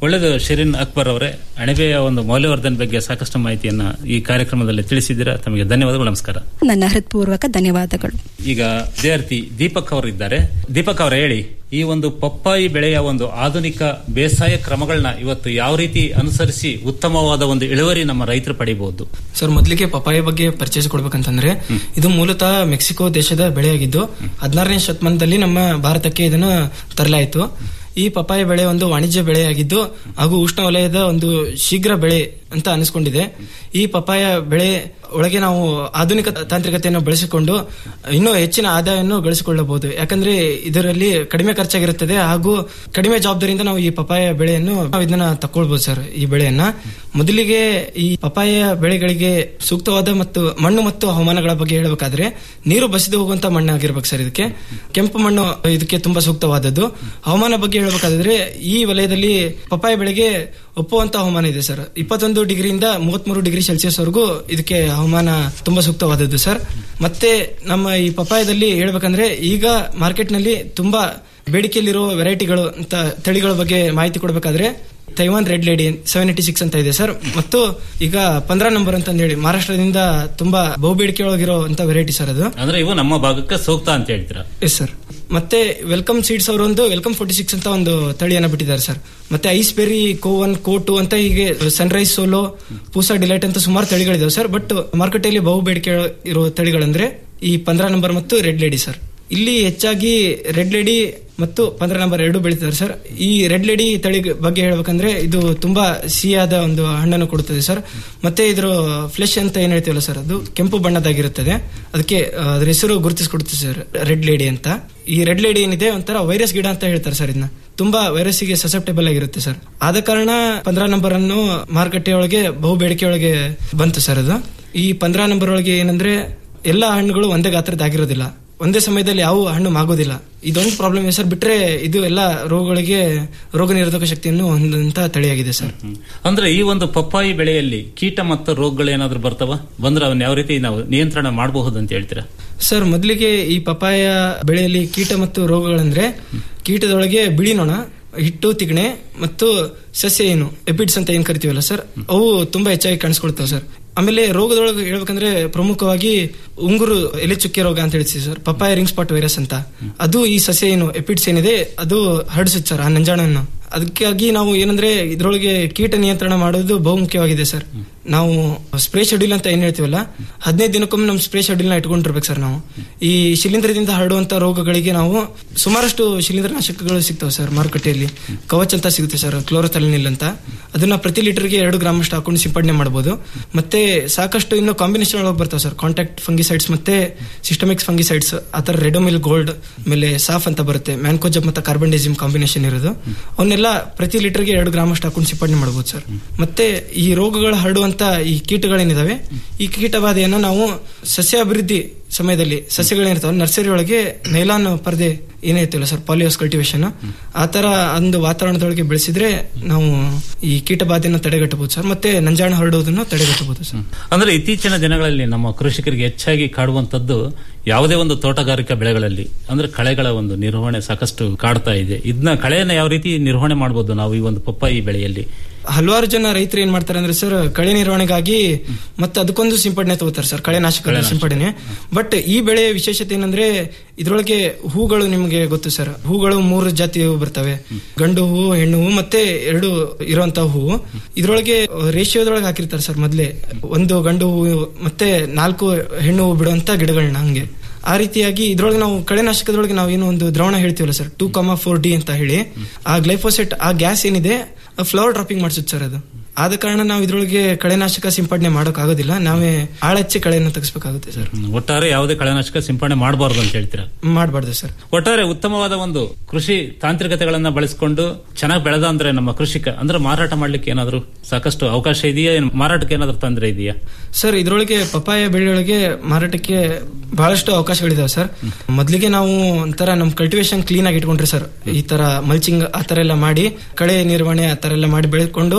ಒಳ್ಳೆಯದು ಶರೀನ್ ಅಕ್ಬರ್ ಅವರೇ ಅಣಬೆಯ ಒಂದು ಮೌಲ್ಯವರ್ಧನೆ ಬಗ್ಗೆ ಸಾಕಷ್ಟು ಮಾಹಿತಿಯನ್ನ ಈ ಕಾರ್ಯಕ್ರಮದಲ್ಲಿ ತಿಳಿಸಿದ್ದೀರಾ ತಮಗೆ ಧನ್ಯವಾದಗಳು ನಮಸ್ಕಾರ ನನ್ನ ಹೃತ್ಪೂರ್ವಕ ಧನ್ಯವಾದಗಳು ಈಗ ವಿದ್ಯಾರ್ಥಿ ದೀಪಕ್ ಅವರು ಇದ್ದಾರೆ ದೀಪಕ್ ಅವರ ಹೇಳಿ ಈ ಒಂದು ಪಪ್ಪಾಯಿ ಬೆಳೆಯ ಒಂದು ಆಧುನಿಕ ಬೇಸಾಯ ಕ್ರಮಗಳನ್ನ ಇವತ್ತು ಯಾವ ರೀತಿ ಅನುಸರಿಸಿ ಉತ್ತಮವಾದ ಒಂದು ಇಳುವರಿ ನಮ್ಮ ರೈತರು ಪಡಿಬಹುದು ಸರ್ ಮೊದಲಿಗೆ ಪಪಾಯ ಬಗ್ಗೆ ಪರಿಚಯ ಕೊಡ್ಬೇಕಂತಂದ್ರೆ ಇದು ಮೂಲತಃ ಮೆಕ್ಸಿಕೋ ದೇಶದ ಬೆಳೆಯಾಗಿದ್ದು ಹದಿನಾರನೇ ಶತಮಾನದಲ್ಲಿ ನಮ್ಮ ಭಾರತಕ್ಕೆ ಇದನ್ನು ತರಲಾಯಿತು ಈ ಪಪಾಯ ಬೆಳೆ ಒಂದು ವಾಣಿಜ್ಯ ಬೆಳೆಯಾಗಿದ್ದು ಹಾಗೂ ಉಷ್ಣವಲಯದ ಒಂದು ಶೀಘ್ರ ಬೆಳೆ ಅಂತ ಅನಿಸ್ಕೊಂಡಿದೆ ಈ ಪಪಾಯ ಬೆಳೆ ಒಳಗೆ ನಾವು ಆಧುನಿಕ ತಾಂತ್ರಿಕತೆಯನ್ನು ಬಳಸಿಕೊಂಡು ಇನ್ನೂ ಹೆಚ್ಚಿನ ಆದಾಯವನ್ನು ಗಳಿಸಿಕೊಳ್ಳಬಹುದು ಯಾಕಂದ್ರೆ ಇದರಲ್ಲಿ ಕಡಿಮೆ ಖರ್ಚಾಗಿರುತ್ತದೆ ಹಾಗೂ ಕಡಿಮೆ ಜವಾಬ್ದಾರಿಯಿಂದ ನಾವು ಈ ಪಪಾಯ ಬೆಳೆಯನ್ನು ನಾವು ಇದನ್ನ ತಕೊಳ್ಬಹುದು ಸರ್ ಈ ಬೆಳೆಯನ್ನ ಮೊದಲಿಗೆ ಈ ಪಪಾಯ ಬೆಳೆಗಳಿಗೆ ಸೂಕ್ತವಾದ ಮತ್ತು ಮಣ್ಣು ಮತ್ತು ಹವಾಮಾನಗಳ ಬಗ್ಗೆ ಹೇಳಬೇಕಾದ್ರೆ ನೀರು ಬಸಿದು ಹೋಗುವಂತ ಮಣ್ಣು ಆಗಿರ್ಬೇಕು ಸರ್ ಇದಕ್ಕೆ ಕೆಂಪು ಮಣ್ಣು ಇದಕ್ಕೆ ತುಂಬಾ ಸೂಕ್ತವಾದದ್ದು ಹವಾಮಾನ ಬಗ್ಗೆ ಹೇಳಬೇಕಾದ್ರೆ ಈ ವಲಯದಲ್ಲಿ ಪಪಾಯ ಬೆಳೆಗೆ ಒಪ್ಪುವಂತ ಹವಾಮಾನ ಇದೆ ಸರ್ ಇಪ್ಪತ್ತೊಂದು ಡಿಗ್ರಿಯಿಂದ ಮೂವತ್ಮೂರು ಡಿಗ್ರಿ ಸೆಲ್ಸಿಯಸ್ ವರೆಗೂ ಇದಕ್ಕೆ ಹವಾಮಾನ ತುಂಬಾ ಸೂಕ್ತವಾದದ್ದು ಸರ್ ಮತ್ತೆ ನಮ್ಮ ಈ ಪಪಾಯದಲ್ಲಿ ಹೇಳ್ಬೇಕಂದ್ರೆ ಈಗ ಮಾರ್ಕೆಟ್ ನಲ್ಲಿ ತುಂಬಾ ಬೇಡಿಕೆಯಲ್ಲಿರುವ ವೆರೈಟಿಗಳು ಅಂತ ತಳಿಗಳ ಬಗ್ಗೆ ಮಾಹಿತಿ ಕೊಡಬೇಕಾದ್ರೆ Taiwan red lady seven eighty six ಅಂತ ಇದೆ ಸರ್ ಮತ್ತು ಈಗ ಪಂದ್ರ ನಂಬರ್ ಅಂತ ಹೇಳಿ ಮಹಾರಾಷ್ಟ್ರದಿಂದ ತುಂಬಾ ಬಹುಬೇಡಿಕೆ ಒಳಗಿರೋ ಅಂತ ವೆರೈಟಿ ಸರ್ ಅದು ಅಂದ್ರೆ ಇವು ನಮ್ಮ ಭಾಗಕ್ಕೆ ಸೂಕ್ತ ಅಂತ ಹೇಳ್ತೀರಾ ಎಸ್ ಸರ್ ಮತ್ತೆ ವೆಲ್ಕಮ್ ಸೀಡ್ಸ್ ಅವರು ಒಂದು ವೆಲ್ಕಮ್ ಫೋರ್ಟಿ ಸಿಕ್ಸ್ ಅಂತ ಒಂದು ತಳಿಯನ್ನ ಬಿಟ್ಟಿದ್ದಾರೆ ಸರ್ ಮತ್ತೆ ice berry co one co two ಅಂತ ಹೀಗೆ ಸನ್ರೈಸ್ ಸೋಲೋ ಪೂಸಾ ಡಿಲೈಟ್ ಅಂತ ಸುಮಾರು ತಳಿಗಳಿದಾವೆ ಸರ್ ಬಟ್ ಮಾರುಕಟ್ಟೆಯಲ್ಲಿ ಬಹು ಬೇಡಿಕೆ ಇರೋ ತಳಿಗಳಂದ್ರೆ ಈ ಪಂದ್ರ ನಂಬರ್ ಮತ್ತು ರೆಡ್ ಲೇಡಿ ಸರ್ ಇಲ್ಲಿ ಹೆಚ್ಚಾಗಿ ರೆಡ್ ಲೇಡಿ ಮತ್ತು ಪಂದ್ರ ನಂಬರ್ ಎರಡು ಬೆಳೀತಾರೆ ಸರ್ ಈ ರೆಡ್ ಲೇಡಿ ತಳಿ ಬಗ್ಗೆ ಹೇಳ್ಬೇಕಂದ್ರೆ ಇದು ತುಂಬಾ ಸಿಹಿಯಾದ ಒಂದು ಹಣ್ಣನ್ನು ಕೊಡುತ್ತದೆ ಸರ್ ಮತ್ತೆ ಇದ್ರ ಫ್ಲೆಶ್ ಅಂತ ಏನ್ ಹೇಳ್ತೀವಲ್ಲ ಸರ್ ಅದು ಕೆಂಪು ಬಣ್ಣದಾಗಿರುತ್ತದೆ ಅದಕ್ಕೆ ಆ, ಅದ್ರ ಹೆಸರು ಗುರುತಿಸ್ಕೊಡುತ್ತೆ ಸರ್ ರೆಡ್ ಲೇಡಿ ಅಂತ ಈ ರೆಡ್ ಲೇಡಿ ಏನಿದೆ ಒಂಥರ ವೈರಸ್ ಗಿಡ ಅಂತ ಹೇಳ್ತಾರೆ ಸರ್ ಇದನ್ನ ತುಂಬಾ ವೈರಸ್ ಗೆ ಸಸೆಪ್ಟೇಬಲ್ ಆಗಿರುತ್ತೆ ಸರ್ ಆದ ಕಾರಣ ಪಂದ್ರ ನಂಬರ್ ಅನ್ನು ಮಾರುಕಟ್ಟೆಯೊಳಗೆ ಬಹು ಬೇಡಿಕೆಯೊಳಗೆ ಬಂತು ಸರ್ ಅದು ಈ ಪಂದ್ರ ನಂಬರ್ ಒಳಗೆ ಏನಂದ್ರೆ ಎಲ್ಲಾ ಹಣ್ಣುಗಳು ಒಂದೇ ಗಾತ್ರದ್ದಾಗಿರೋದಿಲ್ಲ ಒಂದೇ ಸಮಯದಲ್ಲಿ ಯಾವ ಹಣ್ಣು ಮಾಗೋದಿಲ್ಲ ಇದೊಂದು ಪ್ರಾಬ್ಲಮ್ ಇದೆ ಸರ್ ಬಿಟ್ರೆ ಇದು ಎಲ್ಲ ರೋಗಗಳಿಗೆ ರೋಗ ನಿರೋಧಕ ಶಕ್ತಿಯನ್ನು ಹೊಂದಂತ ತಳಿಯಾಗಿದೆ ಸರ್ ಅಂದ್ರೆ ಈ ಒಂದು ಪಪ್ಪಾಯಿ ಬೆಳೆಯಲ್ಲಿ ಕೀಟ ಮತ್ತು ರೋಗಗಳು ಏನಾದ್ರು ಬರ್ತಾವ ಬಂದ್ರೆ ಅವನ್ನ ಯಾವ ರೀತಿ ನಾವು ನಿಯಂತ್ರಣ ಮಾಡಬಹುದು ಅಂತ ಹೇಳ್ತೀರಾ ಸರ್ ಮೊದಲಿಗೆ ಈ ಪಪಾಯ ಬೆಳೆಯಲ್ಲಿ ಕೀಟ ಮತ್ತು ರೋಗಗಳಂದ್ರೆ ಕೀಟದೊಳಗೆ ಬಿಳಿ ನೊಣ ಹಿಟ್ಟು ತಿಗಣೆ ಮತ್ತು ಸಸ್ಯ ಏನು ಎಪಿಡ್ಸ್ ಅಂತ ಏನ್ ಕರಿತೀವಲ್ಲ ಸರ್ ಅವು ತುಂಬಾ ಹೆಚ್ಚಾಗಿ ಕಾಣಿಸ್ಕೊಳ್ತಾವೆ ಸರ್ ಆಮೇಲೆ ರೋಗದೊಳಗೆ ಹೇಳ್ಬೇಕಂದ್ರೆ ಪ್ರಮುಖವಾಗಿ ಉಂಗುರು ಎಲೆ ಚುಕ್ಕೆ ರೋಗ ಅಂತ ಹೇಳ್ತೀವಿ sir papaya ring spot virus ಅಂತ ಅದು ಈ ಸಸ್ಯ ಏನು ಎಪಿಡ್ಸ್ ಏನಿದೆ ಅದು ಹರಡಿಸುತ್ತೆ ಸರ್ ಆ ನಂಜಾಣನ್ನು ಅದಕ್ಕಾಗಿ ನಾವು ಏನಂದ್ರೆ ಇದ್ರೊಳಗೆ ಕೀಟ ನಿಯಂತ್ರಣ ಮಾಡೋದು ಬಹುಮುಖ್ಯವಾಗಿದೆ ಸರ್ ನಾವು ಸ್ಪ್ರೇ ಶೆಡ್ಯೂಲ್ ಅಂತ ಏನ್ ಹೇಳ್ತೀವಲ್ಲ ಹದಿನೈದು ದಿನಕ್ಕೊಮ್ಮೆ ನಮ್ಮ ಸ್ಪ್ರೇ ಶೆಡ್ಯೂಲ್ ನ ಇಟ್ಕೊಂಡಿರ್ಬೇಕು ಸರ್ ನಾವು ಈ ಶಿಲೀಂಧ್ರದಿಂದ ಹರಡುವಂತ ರೋಗಗಳಿಗೆ ನಾವು ಸುಮಾರಷ್ಟು ಶಿಲೀಂಧ್ರನಾಶಕಗಳು ಸಿಗ್ತವೆ ಸರ್ ಮಾರುಕಟ್ಟೆಯಲ್ಲಿ ಕವಚ್ ಅಂತ ಸಿಗುತ್ತೆ ಸರ್ ಕ್ಲೋರೋಥಲಿನಿಲ್ ಅಂತ ಅದನ್ನ ಪ್ರತಿ ಲೀಟರ್ಗೆ ಎರಡು ಗ್ರಾಮ್ ಅಷ್ಟು ಹಾಕೊಂಡು ಸಿಂಪಡಣೆ ಮಾಡಬಹುದು ಮತ್ತೆ ಸಾಕಷ್ಟು ಇನ್ನು ಕಾಂಬಿನೇಷನ್ ಒಳಗೆ ಬರ್ತಾವೆ ಸರ್ ಕಾಂಟ್ಯಾಕ್ಟ್ ಫಂಗಿಸೈಡ್ಸ್ ಮತ್ತೆ ಸಿಸ್ಟಮಿಕ್ಸ್ ಫಂಗಿಸೈಡ್ಸ್ ಆತರ ರೆಡೋಮಿಲ್ ಗೋಲ್ಡ್ ಆಮೇಲೆ ಸಾಫ್ ಅಂತ ಬರುತ್ತೆ ಮ್ಯಾನ್ಕೋಜಬ್ ಮತ್ತೆ ಕಾರ್ಬನ್ ಡೈಸಿಮ್ ಕಾಂಬಿನೇಷನ್ ಇರೋದು ಅವನ್ನೆಲ್ಲ ಪ್ರತಿ ಲೀಟರ್ಗೆ ಎರಡು ಗ್ರಾಮ್ ಅಷ್ಟು ಹಾಕೊಂಡು ಸಿಂಪಡಣೆ ಮಾಡಬಹುದು ಸರ್ ಮತ್ತೆ ಈ ರೋಗಗಳು ಹರಡುವಂತ ಈ ಕೀಟಗಳೇನಿದಾವೆ ಈ ಕೀಟಬಾಧೆಯನ್ನು ನಾವು ಸಸ್ಯಾಭಿವೃದ್ಧಿ ಸಮಯದಲ್ಲಿ ಸಸ್ಯಗಳೇನಿರ್ತಾವೆ ನರ್ಸರಿ ಒಳಗೆ ನೈಲಾನ್ ಪರ್ದೆ ಏನೈತಿಲ್ಲ ಸರ್ ಪಾಲಿಯೋಸ್ ಕಲ್ಟಿವೇಶನ್ ಆ ತರ ಒಂದು ವಾತಾವರಣದೊಳಗೆ ಬೆಳೆಸಿದ್ರೆ ನಾವು ಈ ಕೀಟಬಾಧೆಯನ್ನು ತಡೆಗಟ್ಟಬಹುದು ಸರ್ ಮತ್ತೆ ನಂಜಾಣ ಹರಡುವುದನ್ನು ತಡೆಗಟ್ಟಬಹುದು ಸರ್ ಅಂದ್ರೆ ಇತ್ತೀಚಿನ ದಿನಗಳಲ್ಲಿ ನಮ್ಮ ಕೃಷಿಕರಿಗೆ ಹೆಚ್ಚಾಗಿ ಕಾಡುವಂತದ್ದು ಯಾವುದೇ ಒಂದು ತೋಟಗಾರಿಕಾ ಬೆಳೆಗಳಲ್ಲಿ ಅಂದ್ರೆ ಕಳೆಗಳ ಒಂದು ನಿರ್ವಹಣೆ ಸಾಕಷ್ಟು ಕಾಡ್ತಾ ಇದೆ ಇದನ್ನ ಕಳೆಯನ್ನ ಯಾವ ರೀತಿ ನಿರ್ವಹಣೆ ಮಾಡಬಹುದು ನಾವು ಈ ಒಂದು ಪಪ್ಪಾಯಿ ಬೆಳೆಯಲ್ಲಿ ಹಲವಾರು ಜನ ರೈತರು ಏನ್ ಮಾಡ್ತಾರೆ ಅಂದ್ರೆ ಸರ್ ಕಳೆ ನಿರ್ವಹಣೆಗಾಗಿ ಮತ್ತೆ ಅದಕ್ಕೊಂದು ಸಿಂಪಡಣೆ ತಗೋತಾರೆ ಸರ್ ಕಳೆನಾಶಕಗಳ ಸಿಂಪಡಣೆ ಬಟ್ ಈ ಬೆಳೆಯ ವಿಶೇಷತೆ ಏನಂದ್ರೆ ಇದ್ರೊಳಗೆ ಹೂಗಳು ನಿಮ್ಗೆ ಗೊತ್ತು ಸರ್ ಹೂಗಳು ಮೂರು ಜಾತಿ ಹೂ ಬರ್ತವೆ ಗಂಡು ಹೂವು ಹೆಣ್ಣು ಹೂವು ಮತ್ತೆ ಎರಡು ಇರುವಂತ ಹೂವು ಇದ್ರೊಳಗೆ ರೇಷಿಯೋದೊಳಗೆ ಹಾಕಿರ್ತಾರೆ ಸರ್ ಮೊದ್ಲೇ ಒಂದು ಗಂಡು ಹೂವು ಮತ್ತೆ ನಾಲ್ಕು ಹೆಣ್ಣು ಹೂವು ಬಿಡುವಂತ ಗಿಡಗಳನ್ನ ಹಂಗೆ ಆ ರೀತಿಯಾಗಿ ಇದ್ರೊಳಗೆ ನಾವು ಕಳೆನಾಶಕದೊಳಗೆ ನಾವು ಏನು ಒಂದು ದ್ರವಣ ಹೇಳ್ತೀವಲ್ಲ sir two comma four D ಅಂತ ಹೇಳಿ ಆ ಗ್ಲೈಫೋಸೆಟ್ ಆ ಗ್ಯಾಸ್ ಏನಿದೆ ಫ್ಲವರ್ ಡ್ರಾಪಿಂಗ್ ಮಾಡಿಸುತ್ತೆ ಸರ್ ಅದು ಆದ ಕಾರಣ ನಾವು ಇದ್ರೊಳಗೆ ಕಳೆನಾಶಕ ಸಿಂಪಡಣೆ ಮಾಡೋಕ್ ಆಗೋದಿಲ್ಲ ನಾವೇ ಆಳಚ್ಚಿ ಕಳೆಯನ್ನು ತೆಗಿಸ್ಬೇಕಾಗುತ್ತೆ ಸರ್ ಹ್ಮ್. ಒಟ್ಟಾರೆ ಯಾವುದೇ ಕಳೆನಾಶಕ ಸಿಂಪಡಣೆ ಮಾಡಬಾರ್ದು ಅಂತ ಹೇಳ್ತೀರಾ ಮಾಡಬಾರ್ದು ಸರ್ ಒಟ್ಟಾರೆ ಉತ್ತಮವಾದ ಒಂದು ಕೃಷಿ ತಾಂತ್ರಿಕತೆಗಳನ್ನ ಬಳಸಿಕೊಂಡು ಚೆನ್ನಾಗಿ ಬೆಳೆದ ಅಂದ್ರೆ ನಮ್ಮ ಕೃಷಿಕ ಅಂದ್ರೆ ಮಾರಾಟ ಮಾಡ್ಲಿಕ್ಕೆ ಏನಾದ್ರು ಸಾಕಷ್ಟು ಅವಕಾಶ ಇದೆಯಾ ಏನ್ ಮಾರಾಟಕ್ಕೆ ಏನಾದ್ರು ತೊಂದರೆ ಇದೆಯಾ ಸರ್ ಇದ್ರೊಳಗೆ ಪಪಾಯ ಬೆಳೆಯೊಳಗೆ ಮಾರಾಟಕ್ಕೆ ಬಹಳಷ್ಟು ಅವಕಾಶಗಳಿದಾವೆ ಸರ್ ಮೊದಲಿಗೆ ನಾವು ಒಂಥರ ನಮ್ ಕಲ್ಟಿವೇಶನ್ ಕ್ಲೀನ್ ಆಗಿ ಇಟ್ಕೊಂಡ್ರಿ ಸರ್ ಈ ತರ ಮಲ್ಚಿಂಗ್ ಆ ತರ ಎಲ್ಲ ಮಾಡಿ ಕಳೆ ನಿರ್ವಹಣೆ ಆ ತರ ಎಲ್ಲ ಮಾಡಿ ಬೆಳೆಕೊಂಡು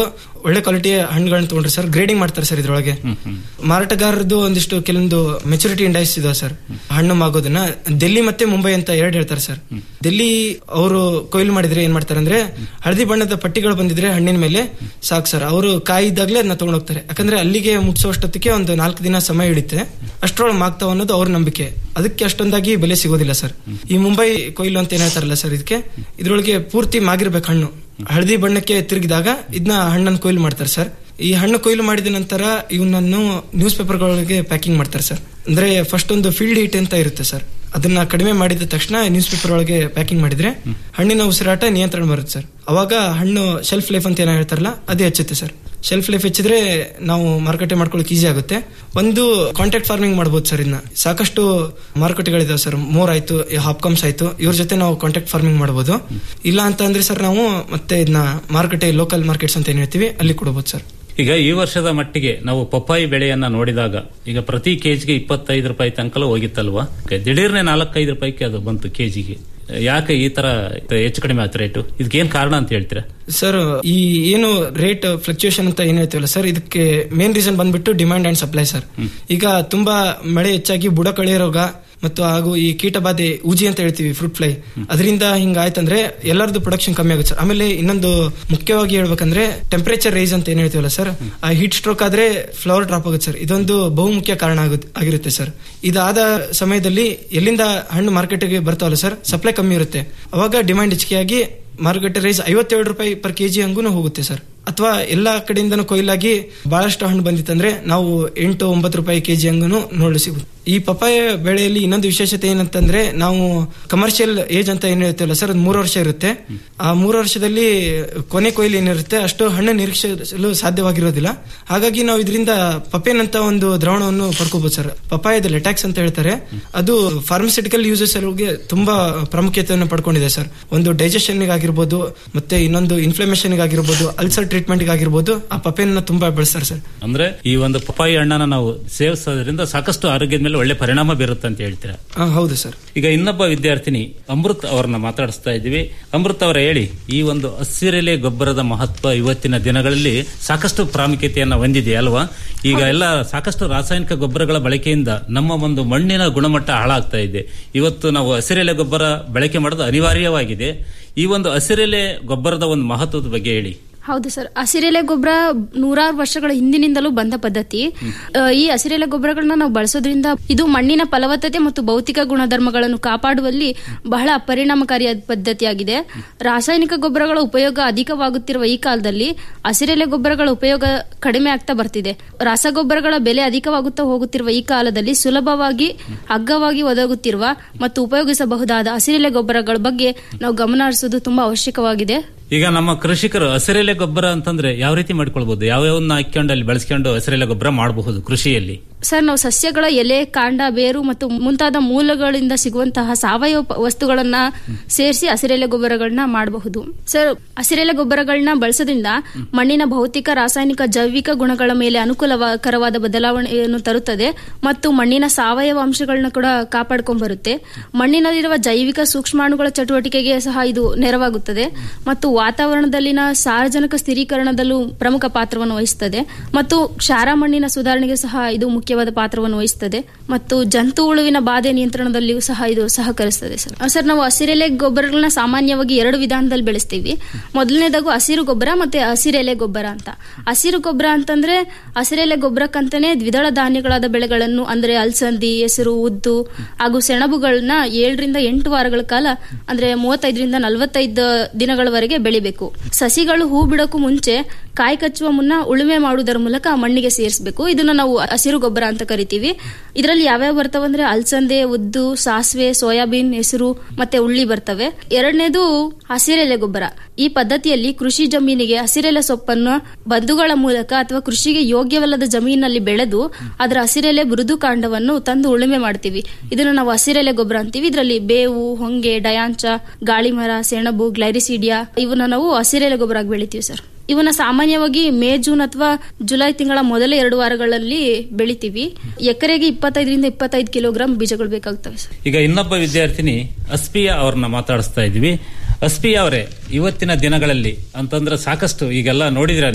ಒಳ್ಳೆ ಕ್ವಾಲಿಟಿಯ ಹಣ್ಣುಗಳನ್ನ ತಗೊಂಡ್ರೆ ಸರ್ ಗ್ರೇಡಿಂಗ್ ಮಾಡ್ತಾರೆ ಸರ್ ಇದ್ರೊಳಗೆ ಮಾರಾಟಗಾರರದ್ದು ಒಂದಿಷ್ಟು ಕೆಲವೊಂದು ಮೆಚುರಿಟಿ ಇಂಡೈಸ್ ಇದಾವೆ ಸರ್ ಹಣ್ಣು ಮಾಗೋದನ್ನ ಡೆಲ್ಲಿ ಮತ್ತೆ ಮುಂಬೈ ಅಂತ ಎರಡು ಹೇಳ್ತಾರೆ ಸರ್ ಡೆಲ್ಲಿ ಅವರು ಕೊಯ್ಲು ಮಾಡಿದ್ರೆ ಏನ್ ಮಾಡ್ತಾರೆ ಅಂದ್ರೆ ಹಳದಿ ಬಣ್ಣದ ಪಟ್ಟಿಗಳು ಬಂದಿದ್ರೆ ಹಣ್ಣಿನ ಮೇಲೆ ಸಾಕು ಸರ್ ಅವರು ಕಾಯಿ ಇದ್ದಾಗಲೇ ಅದನ್ನ ತಗೊಂಡ್ ಹೋಗ್ತಾರೆ ಯಾಕಂದ್ರೆ ಅಲ್ಲಿಗೆ ಮುಗಿಸೋಷ್ಟೊತ್ತಿಗೆ ಒಂದು ನಾಲ್ಕು ದಿನ ಸಮಯ ಹಿಡಿತೆ ಅಷ್ಟರೊಳಗೆ ಮಾಗ್ತಾವ ಅನ್ನೋದು ಅವ್ರ ನಂಬಿಕೆ ಅದಕ್ಕೆ ಅಷ್ಟೊಂದಾಗಿ ಬೆಲೆ ಸಿಗೋದಿಲ್ಲ ಸರ್ ಈ ಮುಂಬೈ ಕೊಯ್ಲು ಅಂತ ಏನ್ ಹೇಳ್ತಾರಲ್ಲ ಸರ್ ಇದಕ್ಕೆ ಇದ್ರೊಳಗೆ ಪೂರ್ತಿ ಮಾಗಿರ್ಬೇಕು ಹಣ್ಣು ಹಳದಿ ಬಣ್ಣಕ್ಕೆ ತಿರುಗಿದಾಗ ಇದನ್ನ ಹಣ್ಣನ್ನು ಕೊಯ್ಲು ಮಾಡ್ತಾರೆ ಸರ್ ಈ ಹಣ್ಣು ಕೊಯ್ಲು ಮಾಡಿದ ನಂತರ ಇವನನ್ನು ನ್ಯೂಸ್ ಪೇಪರ್ಗಳಿಗೆ ಪ್ಯಾಕಿಂಗ್ ಮಾಡ್ತಾರೆ ಸರ್ ಅಂದ್ರೆ ಫಸ್ಟ್ ಒಂದು ಫೀಲ್ಡ್ ಹೀಟ್ ಅಂತ ಇರುತ್ತೆ ಸರ್ ಅದನ್ನ ಕಡಿಮೆ ಮಾಡಿದ ತಕ್ಷಣ ನ್ಯೂಸ್ ಪೇಪರ್ ಒಳಗೆ ಪ್ಯಾಕಿಂಗ್ ಮಾಡಿದ್ರೆ ಹಣ್ಣಿನ ಉಸಿರಾಟ ನಿಯಂತ್ರಣ ಬರುತ್ತೆ ಸರ್ ಅವಾಗ ಹಣ್ಣು ಶೆಲ್ಫ್ ಲೈಫ್ ಅಂತ ಏನೋ ಹೇಳ್ತಾರಲ್ಲ ಅದೇ ಹೆಚ್ಚುತ್ತೆ ಸರ್ ಶೆಲ್ಫ್ ಲೈಫ್ ಹೆಚ್ಚಿದ್ರೆ ನಾವು ಮಾರುಕಟ್ಟೆ ಮಾಡ್ಕೊಳ್ಳೋಕೆ ಈಸಿ ಆಗುತ್ತೆ ಒಂದು ಕಾಂಟ್ಯಾಕ್ಟ್ ಫಾರ್ಮಿಂಗ್ ಮಾಡ್ಬೋದು ಸರ್ ಇದನ್ನ ಸಾಕಷ್ಟು ಮಾರುಕಟ್ಟೆಗಳಿದಾವೆ ಸರ್ ಮೋರ್ ಆಯ್ತು ಹಾಪ್ಕಾಮ್ಸ್ ಆಯ್ತು ಇವ್ರ ಜೊತೆ ನಾವು ಕಾಂಟ್ಯಾಕ್ಟ್ ಫಾರ್ಮಿಂಗ್ ಮಾಡ್ಬೋದು ಇಲ್ಲ ಅಂತ ಅಂದ್ರೆ ಸರ್ ನಾವು ಮತ್ತೆ ಇದನ್ನ ಮಾರುಕಟ್ಟೆ ಲೋಕಲ್ ಮಾರ್ಕೆಟ್ಸ್ ಅಂತ ಏನ್ ಹೇಳ್ತೀವಿ ಅಲ್ಲಿ ಕೊಡಬಹುದು ಸರ್ ಈಗ ಈ ವರ್ಷದ ಮಟ್ಟಿಗೆ ನಾವು ಪಪ್ಪಾಯಿ ಬೆಳೆಯನ್ನ ನೋಡಿದಾಗ ಈಗ ಪ್ರತಿ ಕೆಜಿಗೆ ಇಪ್ಪತ್ತೈದು ರೂಪಾಯಿ ತನಕಲೂ ಹೋಗಿತ್ತಲ್ವಾ Okay, ದಿಢೀರ್ನೆ ನಾಲ್ಕೈದು ರೂಪಾಯಿಗೆ ಅದು ಬಂತು ಕೆಜಿಗೆ ಯಾಕೆ ಈ ತರ ಹೆಚ್ಚು ಕಡಿಮೆ ಆಯ್ತು ರೇಟು ಇದಕ್ಕೆ ಏನ್ ಕಾರಣ ಅಂತ ಹೇಳ್ತೀರಾ ಸರ್ ಈ ಏನು ರೇಟ್ ಫ್ಲಕ್ಚುಯೇಷನ್ ಅಂತ ಏನ್ ಹೇಳ್ತೀವಲ್ಲ ಸರ್ ಇದಕ್ಕೆ ಮೇನ್ ರೀಸನ್ ಬಂದ್ಬಿಟ್ಟು ಡಿಮಾಂಡ್ ಅಂಡ್ ಸಪ್ಲೈ ಸರ್ ಈಗ ತುಂಬಾ ಮಳೆ ಹೆಚ್ಚಾಗಿ ಬುಡ ಕಳೆ ರೋಗ ಮತ್ತು ಹಾಗೂ ಈ ಕೀಟಬಾಧೆ ಉಜಿ ಅಂತ ಹೇಳ್ತೀವಿ ಫ್ರೂಟ್ ಫ್ಲೈ ಅದರಿಂದ ಹಿಂಗ ಆಯ್ತಂದ್ರೆ ಎಲ್ಲರದ್ದು ಪ್ರೊಡಕ್ಷನ್ ಕಮ್ಮಿ ಆಗುತ್ತೆ ಸರ್ ಆಮೇಲೆ ಇನ್ನೊಂದು ಮುಖ್ಯವಾಗಿ ಹೇಳ್ಬೇಕಂದ್ರೆ ಟೆಂಪರೇಚರ್ ರೈಸ್ ಅಂತ ಏನ್ ಹೇಳ್ತೀವಲ್ಲ ಸರ್ ಆ ಹೀಟ್ ಸ್ಟ್ರೋಕ್ ಆದ್ರೆ ಫ್ಲವರ್ ಡ್ರಾಪ್ ಆಗುತ್ತೆ ಸರ್ ಇದೊಂದು ಬಹುಮುಖ್ಯ ಕಾರಣ ಆಗುತ್ತೆ ಆಗಿರುತ್ತೆ ಸರ್ ಇದಾದ ಸಮಯದಲ್ಲಿ ಎಲ್ಲಿಂದ ಹಣ್ಣು ಮಾರ್ಕೆಟ್ಗೆ ಬರ್ತಾವಲ್ಲ ಸರ್ ಸಪ್ಲೈ ಕಮ್ಮಿ ಇರುತ್ತೆ ಅವಾಗ ಡಿಮಾಂಡ್ ಹೆಚ್ಚಿಗೆಯಾಗಿ ಮಾರುಕಟ್ಟೆ ರೈಸ್ ಐವತ್ತೇಳು ರೂಪಾಯಿ ಪರ್ ಕೆಜಿ ಹಂಗೂ ಹೋಗುತ್ತೆ ಸರ್ ಅಥವಾ ಎಲ್ಲಾ ಕಡೆಯಿಂದನೂ ಕೊಯ್ಲಾಗಿ ಬಹಳಷ್ಟು ಹಣ್ಣು ಬಂದಿತ್ತಂದ್ರೆ ನಾವು ಎಂಟು ಒಂಬತ್ತು ರೂಪಾಯಿ ಕೆಜಿ ಹಂಗೂ ನೋಡಲು ಸಿಗುತ್ತೆ ಈ ಪಪಾಯ ಬೆಳೆಯಲ್ಲಿ ಇನ್ನೊಂದು ವಿಶೇಷತೆ ಏನಂತಂದ್ರೆ ನಾವು ಕಮರ್ಷಿಯಲ್ ಏಜ್ ಅಂತ ಏನ್ ಹೇಳ್ತೀವಲ್ಲ ಸರ್ ಅದು ಮೂರು ವರ್ಷ ಇರುತ್ತೆ ಆ ಮೂರು ವರ್ಷದಲ್ಲಿ ಕೊನೆ ಕೊಯ್ಲು ಏನಿರುತ್ತೆ ಅಷ್ಟು ಹಣ್ಣು ನಿರೀಕ್ಷಿಸಲು ಸಾಧ್ಯವಾಗಿರೋದಿಲ್ಲ ಹಾಗಾಗಿ ನಾವು ಇದರಿಂದ ಪಪೇನ್ ಅಂತ ಒಂದು ದ್ರಾವಣವನ್ನು ಪಡ್ಕೋಬಹುದು ಸರ್ ಪಪಾಯದ ಲೆಟ್ಯಾಕ್ಸ್ ಅಂತ ಹೇಳ್ತಾರೆ ಅದು ಫಾರ್ಮಸ್ಯೂಟಿಕಲ್ ಯೂಸಸ್ ಗೆ ತುಂಬಾ ಪ್ರಾಮುಖ್ಯತೆಯನ್ನು ಪಡ್ಕೊಂಡಿದೆ ಸರ್ ಒಂದು ಡೈಜೆಷನ್ ಆಗಿರ್ಬೋದು ಮತ್ತೆ ಇನ್ನೊಂದು ಇನ್ಫ್ಲಮೇಷನ್ ಆಗಿರ್ಬೋದು ಅಲ್ಸರ್ ಟ್ರೀಟ್ಮೆಂಟ್ ಆಗಿರ್ಬೋದು ಆ ಪಪೇನ್ ತುಂಬಾ ಬೆಳೆಸ್ತಾರೆ ಸರ್ ಅಂದ್ರೆ ಈ ಒಂದು ಪಪ್ಪಾಯಿ ಹಣ್ಣನ್ನ ನಾವು ಸೇವಿಸೋದ್ರಿಂದ ಸಾಕಷ್ಟು ಆರೋಗ್ಯದ ಮೇಲೆ ಒಳ್ಳೆ ಪರಿಣಾಮ ಬೀರುತ್ತೆ ಅಂತ ಹೇಳ್ತೀರಾ ಆ, ಹೌದು ಸರ್ ಈಗ ಇನ್ನೊಬ್ಬ ವಿದ್ಯಾರ್ಥಿನಿ ಅಮೃತ್ ಅವರನ್ನ ಮಾತಾಡಿಸ್ತಾ ಇದ್ದೀವಿ ಅಮೃತ್ ಅವರ ಹೇಳಿ ಈ ಒಂದು ಹಸಿರೆಲೆ ಗೊಬ್ಬರದ ಮಹತ್ವ ಇವತ್ತಿನ ದಿನಗಳಲ್ಲಿ ಸಾಕಷ್ಟು ಪ್ರಾಮುಖ್ಯತೆಯನ್ನ ಹೊಂದಿದೆ ಅಲ್ವಾ ಈಗ ಎಲ್ಲ ಸಾಕಷ್ಟು ರಾಸಾಯನಿಕ ಗೊಬ್ಬರಗಳ ಬಳಕೆಯಿಂದ ನಮ್ಮ ಒಂದು ಮಣ್ಣಿನ ಗುಣಮಟ್ಟ ಹಾಳಾಗ್ತಾ ಇದೆ ಇವತ್ತು ನಾವು ಹಸಿರೆಲೆ ಗೊಬ್ಬರ ಬಳಕೆ ಮಾಡೋದು ಅನಿವಾರ್ಯವಾಗಿದೆ ಈ ಒಂದು ಹಸಿರೆಲೆ ಗೊಬ್ಬರದ ಒಂದು ಮಹತ್ವದ ಬಗ್ಗೆ ಹೇಳಿ ಹೌದು ಸರ್ ಹಸಿರೆಲೆ ಗೊಬ್ಬರ ನೂರಾರು ವರ್ಷಗಳ ಹಿಂದಿನಿಂದಲೂ ಬಂದ ಪದ್ಧತಿ ಆ, ಈ ಹಸಿರೆಲೆ ಗೊಬ್ಬರಗಳನ್ನ ನಾವು ಬಳಸೋದ್ರಿಂದ ಇದು ಮಣ್ಣಿನ ಫಲವತ್ತತೆ ಮತ್ತು ಭೌತಿಕ ಗುಣಧರ್ಮಗಳನ್ನು ಕಾಪಾಡುವಲ್ಲಿ ಬಹಳ ಪರಿಣಾಮಕಾರಿಯಾದ ಪದ್ಧತಿಯಾಗಿದೆ ರಾಸಾಯನಿಕ ಗೊಬ್ಬರಗಳ ಉಪಯೋಗ ಅಧಿಕವಾಗುತ್ತಿರುವ ಈ ಕಾಲದಲ್ಲಿ ಹಸಿರೆಲೆ ಗೊಬ್ಬರಗಳ ಉಪಯೋಗ ಕಡಿಮೆ ಆಗ್ತಾ ಬರ್ತಿದೆ ರಸಗೊಬ್ಬರಗಳ ಬೆಲೆ ಅಧಿಕವಾಗುತ್ತಾ ಹೋಗುತ್ತಿರುವ ಈ ಕಾಲದಲ್ಲಿ ಸುಲಭವಾಗಿ ಅಗ್ಗವಾಗಿ ಒದಗುತ್ತಿರುವ ಮತ್ತು ಉಪಯೋಗಿಸಬಹುದಾದ ಹಸಿರೆಲೆ ಗೊಬ್ಬರಗಳ ಬಗ್ಗೆ ನಾವು ಗಮನ ಹರಿಸುವುದು ತುಂಬಾ ಅವಶ್ಯಕವಾಗಿದೆ ಈಗ ನಮ್ಮ ಕೃಷಿಕರು ಹಸಿರೆಲೆ ಗೊಬ್ಬರ ಅಂತಂದ್ರೆ ಯಾವ ರೀತಿ ಮಾಡ್ಕೊಳ್ಬಹುದು ಯಾವ್ಯಾವನ್ನ ಹಾಕೊಂಡು ಅಲ್ಲಿ ಬೆಳೆಸ್ಕೊಂಡು ಹಸಿರೆಲೆ ಗೊಬ್ಬರ ಮಾಡಬಹುದು ಕೃಷಿಯಲ್ಲಿ ಸರ್ ನಾವು ಸಸ್ಯಗಳ ಎಲೆ ಕಾಂಡ ಬೇರು ಮತ್ತು ಮುಂತಾದ ಮೂಲಗಳಿಂದ ಸಿಗುವಂತಹ ಸಾವಯವ ಪ- ವಸ್ತುಗಳನ್ನ ಸೇರಿಸಿ ಹಸಿರೆಲೆ ಗೊಬ್ಬರಗಳನ್ನ ಮಾಡಬಹುದು ಸರ್ ಹಸಿರೆಲೆ ಗೊಬ್ಬರಗಳನ್ನ ಬಳಸೋದ್ರಿಂದ ಮಣ್ಣಿನ ಭೌತಿಕ ರಾಸಾಯನಿಕ ಜೈವಿಕ ಗುಣಗಳ ಮೇಲೆ ಅನುಕೂಲಕರವಾದ ಬದಲಾವಣೆಯನ್ನು ತರುತ್ತದೆ ಮತ್ತು ಮಣ್ಣಿನ ಸಾವಯವ ಅಂಶಗಳನ್ನ ಕೂಡ ಕಾಪಾಡ್ಕೊಂಡ್ ಬರುತ್ತೆ ಮಣ್ಣಿನಲ್ಲಿರುವ ಜೈವಿಕ ಸೂಕ್ಷ್ಮಾಣುಗಳ ಚಟುವಟಿಕೆಗೆ ಸಹ ಇದು ನೆರವಾಗುತ್ತದೆ ಮತ್ತು ವಾತಾವರಣದಲ್ಲಿನ ಸಾರಜನಕ ಸ್ಥಿರೀಕರಣದಲ್ಲೂ ಪ್ರಮುಖ ಪಾತ್ರವನ್ನು ವಹಿಸುತ್ತದೆ ಮತ್ತು ಕ್ಷಾರ ಮಣ್ಣಿನ ಸುಧಾರಣೆಗೆ ಸಹ ಇದು ಮುಖ್ಯವಾದ ಪಾತ್ರವನ್ನು ವಹಿಸುತ್ತದೆ ಮತ್ತು ಜಂತು ಹುಳುವಿನ ಬಾಧೆ ನಿಯಂತ್ರಣದಲ್ಲಿಯೂ ಸಹ ಇದು ಸಹಕರಿಸುತ್ತದೆ ಸರ್ ಆ, ಸರ್ ನಾವು ಹಸಿರೆಲೆ ಗೊಬ್ಬರಗಳನ್ನ ಸಾಮಾನ್ಯವಾಗಿ ಎರಡು ವಿಧಾನದಲ್ಲಿ ಬೆಳೆಸ್ತೀವಿ ಮೊದಲನೇದಾಗು ಹಸಿರು ಗೊಬ್ಬರ ಮತ್ತೆ ಹಸಿರೆಲೆ ಗೊಬ್ಬರ ಅಂತ ಹಸಿರು ಗೊಬ್ಬರ ಅಂತಂದ್ರೆ ಹಸಿರೆಲೆ ಗೊಬ್ಬರಕ್ಕಂತಾನೆ ದ್ವಿದಳ ಧಾನ್ಯಗಳಾದ ಬೆಳೆಗಳನ್ನು ಅಂದ್ರೆ ಅಲಸಂದಿ ಹೆಸರು ಉದ್ದು ಹಾಗೂ ಸೆಣಬುಗಳನ್ನ ಏಳರಿಂದ ಎಂಟು ವಾರಗಳ ಕಾಲ ಅಂದ್ರೆ ಮೂವತ್ತೈದರಿಂದ ನಲವತ್ತೈದು ದಿನಗಳವರೆಗೆ ಬೆಳಿಬೇಕು ಸಸಿಗಳು ಹೂ ಬಿಡೋಕ್ಕೂ ಮುಂಚೆ ಕಾಯಿ ಕಚ್ಚುವ ಮುನ್ನ ಉಳುಮೆ ಮಾಡುವುದರ ಮೂಲಕ ಮಣ್ಣಿಗೆ ಸೇರಿಸಬೇಕು ಇದನ್ನ ನಾವು ಹಸಿರು ಗೊಬ್ಬರ ಅಂತ ಕರಿತೀವಿ ಇದರಲ್ಲಿ ಯಾವ್ಯಾವ ಬರ್ತಾವಂದ್ರೆ ಅಲಸಂದೆ ಉದ್ದು ಸಾಸಿವೆ ಸೋಯಾಬೀನ್ ಹೆಸರು ಮತ್ತೆ ಉಳ್ಳಿ ಬರ್ತವೆ ಎರಡನೇದು ಹಸಿರೆಲೆ ಗೊಬ್ಬರ ಈ ಪದ್ಧತಿಯಲ್ಲಿ ಕೃಷಿ ಜಮೀನಿಗೆ ಹಸಿರೆಲೆ ಸೊಪ್ಪನ್ನು ಬಂಧುಗಳ ಮೂಲಕ ಅಥವಾ ಕೃಷಿಗೆ ಯೋಗ್ಯವಲ್ಲದ ಜಮೀನಲ್ಲಿ ಬೆಳೆದು ಅದರ ಹಸಿರೆಲೆ ಮೃದು ಕಾಂಡವನ್ನು ತಂದು ಉಳುಮೆ ಮಾಡ್ತೀವಿ ಇದನ್ನು ನಾವು ಹಸಿರೆಲೆ ಗೊಬ್ಬರ ಅಂತೀವಿ ಇದರಲ್ಲಿ ಬೇವು ಹೊಂಗೆ ಡಯಾಂಚ ಗಾಳಿಮರ ಸೆಣಬು ಗ್ಲೈರಿಸಿಡಿಯಾ ಇವನ್ನ ನಾವು ಹಸಿರೆಲೆ ಗೊಬ್ಬರ ಆಗಿ ಬೆಳಿತೀವಿ ಸರ್ ಇವನ್ನ ಸಾಮಾನ್ಯವಾಗಿ ಮೇ ಜೂನ್ ಅಥವಾ ಜುಲೈ ತಿಂಗಳ ಮೊದಲ ಎರಡು ವಾರಗಳಲ್ಲಿ ಬೆಳಿತೀವಿ ಎಕರೆಗೆ ಇಪ್ಪತ್ತೈದರಿಂದ ಇಪ್ಪತ್ತೈದು ಕಿಲೋಗ್ರಾಂ ಬೀಜಗಳು ಬೇಕಾಗ್ತವೆ ಸರ್ ಈಗ ಇನ್ನೊಬ್ಬ ವಿದ್ಯಾರ್ಥಿನಿ ಅಸ್ಪಿಯ ಅವ್ರನ್ನ ಮಾತಾಡಿಸ್ತಾ ಇದ್ವಿ ಅಸ್ಪಿಯ ಅವರೇ ಇವತ್ತಿನ ದಿನಗಳಲ್ಲಿ ಅಂತಂದ್ರೆ ಸಾಕಷ್ಟು ಈಗೆಲ್ಲ ನೋಡಿದಿರ ನೀವು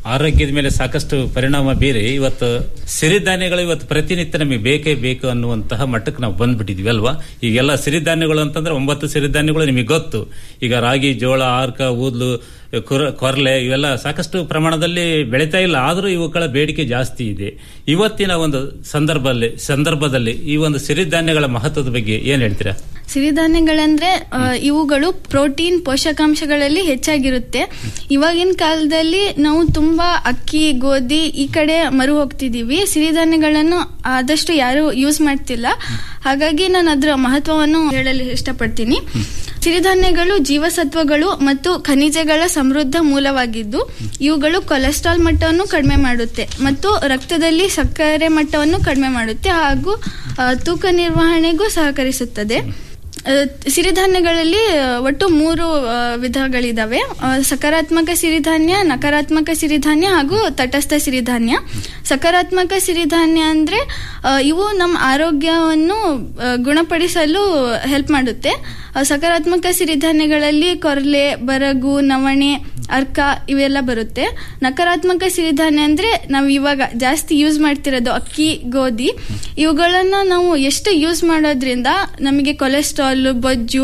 ಆರೋಗ್ಯದ ಮೇಲೆ ಸಾಕಷ್ಟು ಪರಿಣಾಮ ಬೀರಿ ಇವತ್ತು ಸಿರಿಧಾನ್ಯಗಳು ಇವತ್ತು ಪ್ರತಿನಿತ್ಯ ನಮಗೆ ಬೇಕೇ ಬೇಕು ಅನ್ನುವಂತಹ ಮಟ್ಟಕ್ಕೆ ನಾವು ಬಂದ್ಬಿಟ್ಟಿದ್ವಿ ಅಲ್ವಾ ಈಗೆಲ್ಲ ಸಿರಿಧಾನ್ಯಗಳು ಅಂತಂದ್ರೆ ಒಂಬತ್ತು ಸಿರಿಧಾನ್ಯಗಳು ನಿಮಗೆ ಗೊತ್ತು ಈಗ ರಾಗಿ ಜೋಳ ಆರ್ಕ ಊದ್ಲು ಕುರ- ಕೊರ್ಲೆ ಇವೆಲ್ಲ ಸಾಕಷ್ಟು ಪ್ರಮಾಣದಲ್ಲಿ ಬೆಳೀತಾ ಇಲ್ಲ ಆದರೂ ಇವುಗಳ ಬೇಡಿಕೆ ಜಾಸ್ತಿ ಇದೆ ಇವತ್ತಿನ ಒಂದು ಸಂದರ್ಭದಲ್ಲಿ ಸಂದರ್ಭದಲ್ಲಿ ಈ ಒಂದು ಸಿರಿಧಾನ್ಯಗಳ ಮಹತ್ವದ ಬಗ್ಗೆ ಏನ್ ಹೇಳ್ತೀರಾ ಸಿರಿಧಾನ್ಯಗಳಂದ್ರೆ ಆ, ಇವುಗಳು ಪ್ರೋಟೀನ್ ಪೋಷಕಾಂಶಗಳಲ್ಲಿ ಹೆಚ್ಚಾಗಿರುತ್ತೆ ಇವಾಗಿನ ಕಾಲದಲ್ಲಿ ನಾವು ತುಂಬಾ ಅಕ್ಕಿ ಗೋಧಿ ಈ ಕಡೆ ಮರು ಹೋಗ್ತಿದೀವಿ ಸಿರಿಧಾನ್ಯಗಳನ್ನು ಆದಷ್ಟು ಯಾರು ಯೂಸ್ ಮಾಡ್ತಿಲ್ಲ ಹಾಗಾಗಿ ನಾನು ಅದರ ಮಹತ್ವವನ್ನು ಹೇಳಲು ಇಷ್ಟಪಡ್ತೀನಿ ಸಿರಿಧಾನ್ಯಗಳು ಜೀವಸತ್ವಗಳು ಮತ್ತು ಖನಿಜಗಳ ಸಮೃದ್ಧ ಮೂಲವಾಗಿದ್ದು ಇವುಗಳು ಕೊಲೆಸ್ಟ್ರಾಲ್ ಮಟ್ಟವನ್ನು ಕಡಿಮೆ ಮಾಡುತ್ತೆ ಮತ್ತು ರಕ್ತದಲ್ಲಿ ಸಕ್ಕರೆ ಮಟ್ಟವನ್ನು ಕಡಿಮೆ ಮಾಡುತ್ತೆ ಹಾಗೂ ಆ, ತೂಕ ನಿರ್ವಹಣೆಗೂ ಸಹಕರಿಸುತ್ತದೆ ಆ, ಸಿರಿಧಾನ್ಯಗಳಲ್ಲಿ ಆ, ಒಟ್ಟು ಮೂರು ಆ, ವಿಧಗಳಿದಾವೆ ಆ, ಸಕಾರಾತ್ಮಕ ಸಿರಿಧಾನ್ಯ ನಕಾರಾತ್ಮಕ ಸಿರಿಧಾನ್ಯ ಹಾಗೂ ತಟಸ್ಥ ಸಿರಿಧಾನ್ಯ ಸಕಾರಾತ್ಮಕ ಸಿರಿಧಾನ್ಯ ಅಂದ್ರೆ ಆ, ಇವು ನಮ್ಮ ಆರೋಗ್ಯವನ್ನು ಆ, ಗುಣಪಡಿಸಲು ಹೆಲ್ಪ್ ಮಾಡುತ್ತೆ ಆ, ಸಕಾರಾತ್ಮಕ ಸಿರಿಧಾನ್ಯಗಳಲ್ಲಿ ಕೊರಲೆ ಬರಗು ನವಣೆ ಅರ್ಕ ಇವೆಲ್ಲ ಬರುತ್ತೆ ನಕಾರಾತ್ಮಕ ಸಿರಿಧಾನ್ಯ ಅಂದ್ರೆ ನಾವು ಇವಾಗ ಜಾಸ್ತಿ ಯೂಸ್ ಮಾಡ್ತಿರೋದು ಅಕ್ಕಿ ಗೋಧಿ ಇವುಗಳನ್ನ ನಾವು ಎಷ್ಟು ಯೂಸ್ ಮಾಡೋದ್ರಿಂದ ನಮಗೆ ಕೊಲೆಸ್ಟ್ರಾಲ್ ಬೊಜ್ಜು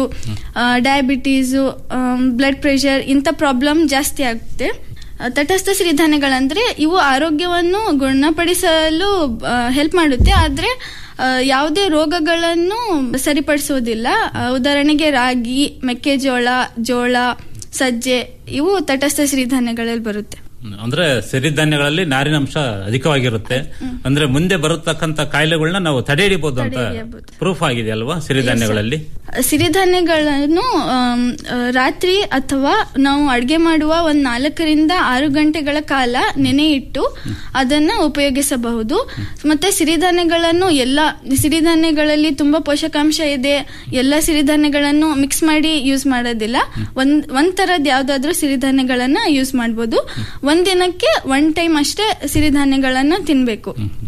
ಡಯಾಬಿಟೀಸು ಬ್ಲಡ್ ಪ್ರೆಷರ್ ಇಂಥ ಪ್ರಾಬ್ಲಮ್ ಜಾಸ್ತಿ ಆಗುತ್ತೆ ಆ, ತಟಸ್ಥ ಸಿರಿಧಾನ್ಯಗಳಂದ್ರೆ ಇವು ಆರೋಗ್ಯವನ್ನು ಗುಣಪಡಿಸಲು ಹೆಲ್ಪ್ ಮಾಡುತ್ತೆ ಆದ್ರೆ ಆ, ಯಾವುದೇ ರೋಗಗಳನ್ನು ಸರಿಪಡಿಸುವುದಿಲ್ಲ ಆ, ಉದಾಹರಣೆಗೆ ರಾಗಿ ಮೆಕ್ಕೆಜೋಳ ಜೋಳ ಸಜ್ಜೆ ಇವು ತಟಸ್ಥ ಸಿರಿಧಾನ್ಯಗಳಲ್ಲಿ ಬರುತ್ತೆ ಅಂದ್ರೆ ಸಿರಿಧಾನ್ಯಗಳಲ್ಲಿ ನಾರಿನಂಶ ಅಧಿಕವಾಗಿರುತ್ತೆ ಅಂದ್ರೆ ಮುಂದೆ ಬರತಕ್ಕಂತ ಕಾಯಿಲೆಗಳನ್ನ ನಾವು ತಡೆ ಹಿಡಿಬಹುದು ಅಂತ ಪ್ರೂಫ್ ಆಗಿದೆ ಅಲ್ವಾ ಸಿರಿಧಾನ್ಯಗಳಲ್ಲಿ ಸಿರಿಧಾನ್ಯಗಳನ್ನು ಆಮ್, ಆ, ರಾತ್ರಿ ಅಥವಾ ನಾವು ಅಡುಗೆ ಮಾಡುವ ಒಂದು ನಾಲ್ಕರಿಂದ ಆರು ಗಂಟೆಗಳ ಕಾಲ ನೆನೆ ಇಟ್ಟು ಅದನ್ನ ಉಪಯೋಗಿಸಬಹುದು ಮತ್ತೆ ಸಿರಿಧಾನ್ಯಗಳನ್ನು ಎಲ್ಲ ಸಿರಿಧಾನ್ಯಗಳಲ್ಲಿ ತುಂಬಾ ಪೋಷಕಾಂಶ ಇದೆ ಎಲ್ಲ ಸಿರಿಧಾನ್ಯಗಳನ್ನು ಮಿಕ್ಸ್ ಮಾಡಿ ಯೂಸ್ ಮಾಡೋದಿಲ್ಲ ಒಂದ್ ಒಂದ್ ತರದ್ ಯಾವ್ದಾದ್ರು ಸಿರಿಧಾನ್ಯಗಳನ್ನ ಯೂಸ್ ಮಾಡ್ಬೋದು ಒಂದ್ ದಿನಕ್ಕೆ ಒನ್ ಟೈಮ್ ಅಷ್ಟೇ ಸಿರಿಧಾನ್ಯಗಳನ್ನ ತಿನ್ಬೇಕು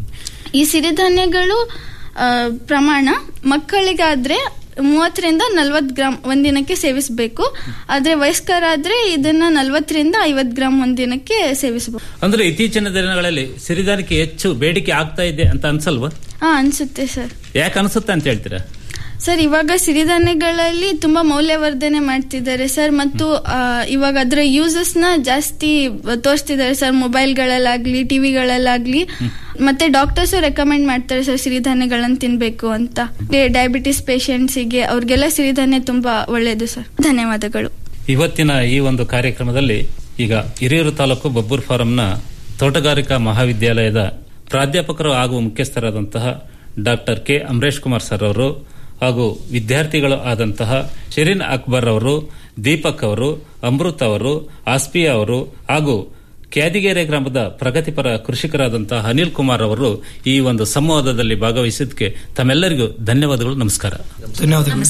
ಈ ಸಿರಿಧಾನ್ಯಗಳು ಆ, ಪ್ರಮಾಣ ಮಕ್ಕಳಿಗಾದ್ರೆ ಮೂವತ್ತರಿಂದ ನಲ್ವತ್ ಗ್ರಾಮ್ ಒಂದಿನಕ್ಕೆ ಸೇವಿಸಬೇಕು ಆದ್ರೆ ವಯಸ್ಕರಾದ್ರೆ ಇದನ್ನ ನಲ್ವತ್ತರಿಂದ ಐವತ್ ಗ್ರಾಮ್ ಒಂದಿನಕ್ಕೆ ಸೇವಿಸಬಹುದು ಅಂದ್ರೆ ಇತ್ತೀಚಿನ ದಿನಗಳಲ್ಲಿ ಸಿರಿಧಾನ್ಯಕ್ಕೆ ಹೆಚ್ಚು ಬೇಡಿಕೆ ಆಗ್ತಾ ಇದೆ ಅಂತ ಅನ್ಸಲ್ವಾ ಹಾ ಅನ್ಸುತ್ತೆ ಸರ್ ಯಾಕೆ ಅನ್ಸುತ್ತೆ ಅಂತ ಹೇಳ್ತೀರಾ ಸರ್ ಇವಾಗ ಸಿರಿಧಾನ್ಯಗಳಲ್ಲಿ ತುಂಬಾ ಮೌಲ್ಯವರ್ಧನೆ ಮಾಡ್ತಿದ್ದಾರೆ ಸರ್ ಮತ್ತು ಆ, ಇವಾಗ ಅದರ ಯೂಸಸ್ ನ ಜಾಸ್ತಿ ತೋರಿಸ್ತಿದ್ದಾರೆ ಸರ್ ಮೊಬೈಲ್ಗಳಲ್ಲಾಗ್ಲಿ ಟಿವಿಗಳಲ್ಲಾಗ್ಲಿ ಮತ್ತೆ ಡಾಕ್ಟರ್ಸ್ ರೆಕಮೆಂಡ್ ಮಾಡ್ತಾರೆ ಸರ್ ಸಿರಿಧಾನ್ಯಗಳನ್ನ ತಿನ್ಬೇಕು ಅಂತ ಡಯಾಬಿಟಿಸ್ ಪೇಷಂಟ್ಸಿಗೆ ಅವ್ರಿಗೆಲ್ಲ ಸಿರಿಧಾನ್ಯ ತುಂಬಾ ಒಳ್ಳೇದು ಸರ್ ಧನ್ಯವಾದಗಳು ಇವತ್ತಿನ ಈ ಒಂದು ಕಾರ್ಯಕ್ರಮದಲ್ಲಿ ಈಗ ಹಿರಿಯೂರು ತಾಲೂಕು ಬಬ್ಬೂರ್ ಫಾರಂನ ತೋಟಗಾರಿಕಾ ಮಹಾವಿದ್ಯಾಲಯದ ಪ್ರಾಧ್ಯಾಪಕರು ಹಾಗೂ ಮುಖ್ಯಸ್ಥರಾದಂತಹ doctor K Amaresh Kumar sir ಅವರು ಹಾಗೂ ವಿದ್ಯಾರ್ಥಿಗಳು ಆದಂತಹ ಶರೀನ್ ಅಕ್ಬರ್ ಅವರು ದೀಪಕ್ ಅವರು ಅಮೃತ್ ಅವರು ಆಸ್ಪಿಯಾ ಅವರು ಹಾಗೂ ಕ್ಯಾದಿಗೆರೆ ಗ್ರಾಮದ ಪ್ರಗತಿಪರ ಕೃಷಿಕರಾದಂತಹ ಅನಿಲ್ ಕುಮಾರ್ ಅವರು ಈ ಒಂದು ಸಂವಾದದಲ್ಲಿ ಭಾಗವಹಿಸಿದ್ದಕ್ಕೆ ತಮ್ಮೆಲ್ಲರಿಗೂ ಧನ್ಯವಾದಗಳು ನಮಸ್ಕಾರ ಧನ್ಯವಾದಗಳು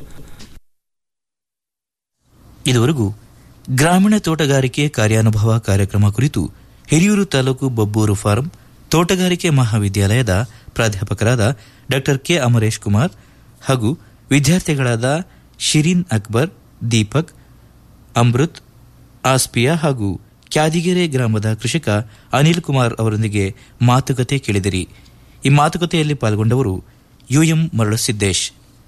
ಇದುವರೆಗೂ ಗ್ರಾಮೀಣ ತೋಟಗಾರಿಕೆ ಕಾರ್ಯಾನುಭವ ಕಾರ್ಯಕ್ರಮ ಕುರಿತು ಹಿರಿಯೂರು ತಾಲೂಕು ಬಬ್ಬೂರು ಫಾರಂ ತೋಟಗಾರಿಕೆ ಮಹಾವಿದ್ಯಾಲಯದ ಪ್ರಾಧ್ಯಾಪಕರಾದ ಡಾಕ್ಟರ್ ಕೆ ಅಮರೇಶ್ ಕುಮಾರ್ ಹಾಗೂ ವಿದ್ಯಾರ್ಥಿಗಳಾದ ಶಿರೀನ್ ಅಕ್ಬರ್ ದೀಪಕ್ ಅಮೃತ್ ಆಸ್ಪಿಯಾ ಹಾಗೂ ಕ್ಯಾದಿಗೆರೆ ಗ್ರಾಮದ ಕೃಷಿಕ ಅನಿಲ್ ಕುಮಾರ್ ಅವರೊಂದಿಗೆ ಮಾತುಕತೆ ಕೇಳಿದಿರಿ ಈ ಮಾತುಕತೆಯಲ್ಲಿ ಪಾಲ್ಗೊಂಡವರು ಯುಎಂ ಮರಳುಸಿದ್ದೇಶ್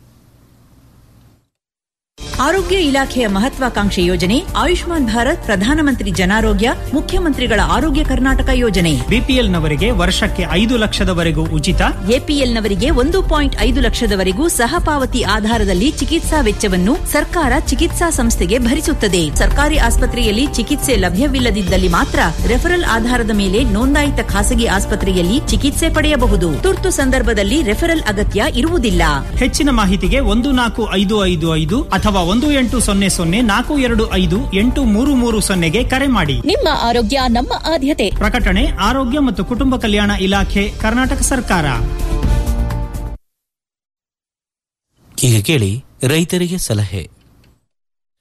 ಆರೋಗ್ಯ ಇಲಾಖೆಯ ಮಹತ್ವಾಕಾಂಕ್ಷೆ ಯೋಜನೆ ಆಯುಷ್ಮಾನ್ ಭಾರತ್ ಪ್ರಧಾನಮಂತ್ರಿ ಜನಾರೋಗ್ಯ ಮುಖ್ಯಮಂತ್ರಿಗಳ ಆರೋಗ್ಯ ಕರ್ನಾಟಕ ಯೋಜನೆ ಬಿಪಿಎಲ್ನವರಿಗೆ ವರ್ಷಕ್ಕೆ ಐದು ಲಕ್ಷದವರೆಗೂ ಉಚಿತ ಎಪಿಎಲ್ನವರಿಗೆ ಒಂದು ಪಾಯಿಂಟ್ ಐದು ಲಕ್ಷದವರೆಗೂ ಸಹಪಾವತಿ ಆಧಾರದಲ್ಲಿ ಚಿಕಿತ್ಸಾ ವೆಚ್ಚವನ್ನು ಸರ್ಕಾರ ಚಿಕಿತ್ಸಾ ಸಂಸ್ಥೆಗೆ ಭರಿಸುತ್ತದೆ ಸರ್ಕಾರಿ ಆಸ್ಪತ್ರೆಯಲ್ಲಿ ಚಿಕಿತ್ಸೆ ಲಭ್ಯವಿಲ್ಲದಿದ್ದಲ್ಲಿ ಮಾತ್ರ ರೆಫರಲ್ ಆಧಾರದ ಮೇಲೆ ನೋಂದಾಯಿತ ಖಾಸಗಿ ಆಸ್ಪತ್ರೆಯಲ್ಲಿ ಚಿಕಿತ್ಸೆ ಪಡೆಯಬಹುದು ತುರ್ತು ಸಂದರ್ಭದಲ್ಲಿ ರೆಫರಲ್ ಅಗತ್ಯ ಇರುವುದಿಲ್ಲ ಹೆಚ್ಚಿನ ಮಾಹಿತಿಗೆ ಒಂದು ನಾಲ್ಕು ಐದು ಐದು ಐದು ಅಥವಾ ಒಂದು ಎಂಟು ಸೊನ್ನೆ ಸೊನ್ನೆ ನಾಲ್ಕು ಎರಡು ಐದು ಎಂಟು ಮೂರು ಮೂರು ಸೊನ್ನೆಗೆ ಕರೆ ಮಾಡಿ ನಿಮ್ಮ ಆರೋಗ್ಯ ನಮ್ಮ ಆದ್ಯತೆ ಪ್ರಕಟಣೆ ಆರೋಗ್ಯ ಮತ್ತು ಕುಟುಂಬ ಕಲ್ಯಾಣ ಇಲಾಖೆ ಕರ್ನಾಟಕ ಸರ್ಕಾರ ಈಗ ಕೇಳಿ ರೈತರಿಗೆ ಸಲಹೆ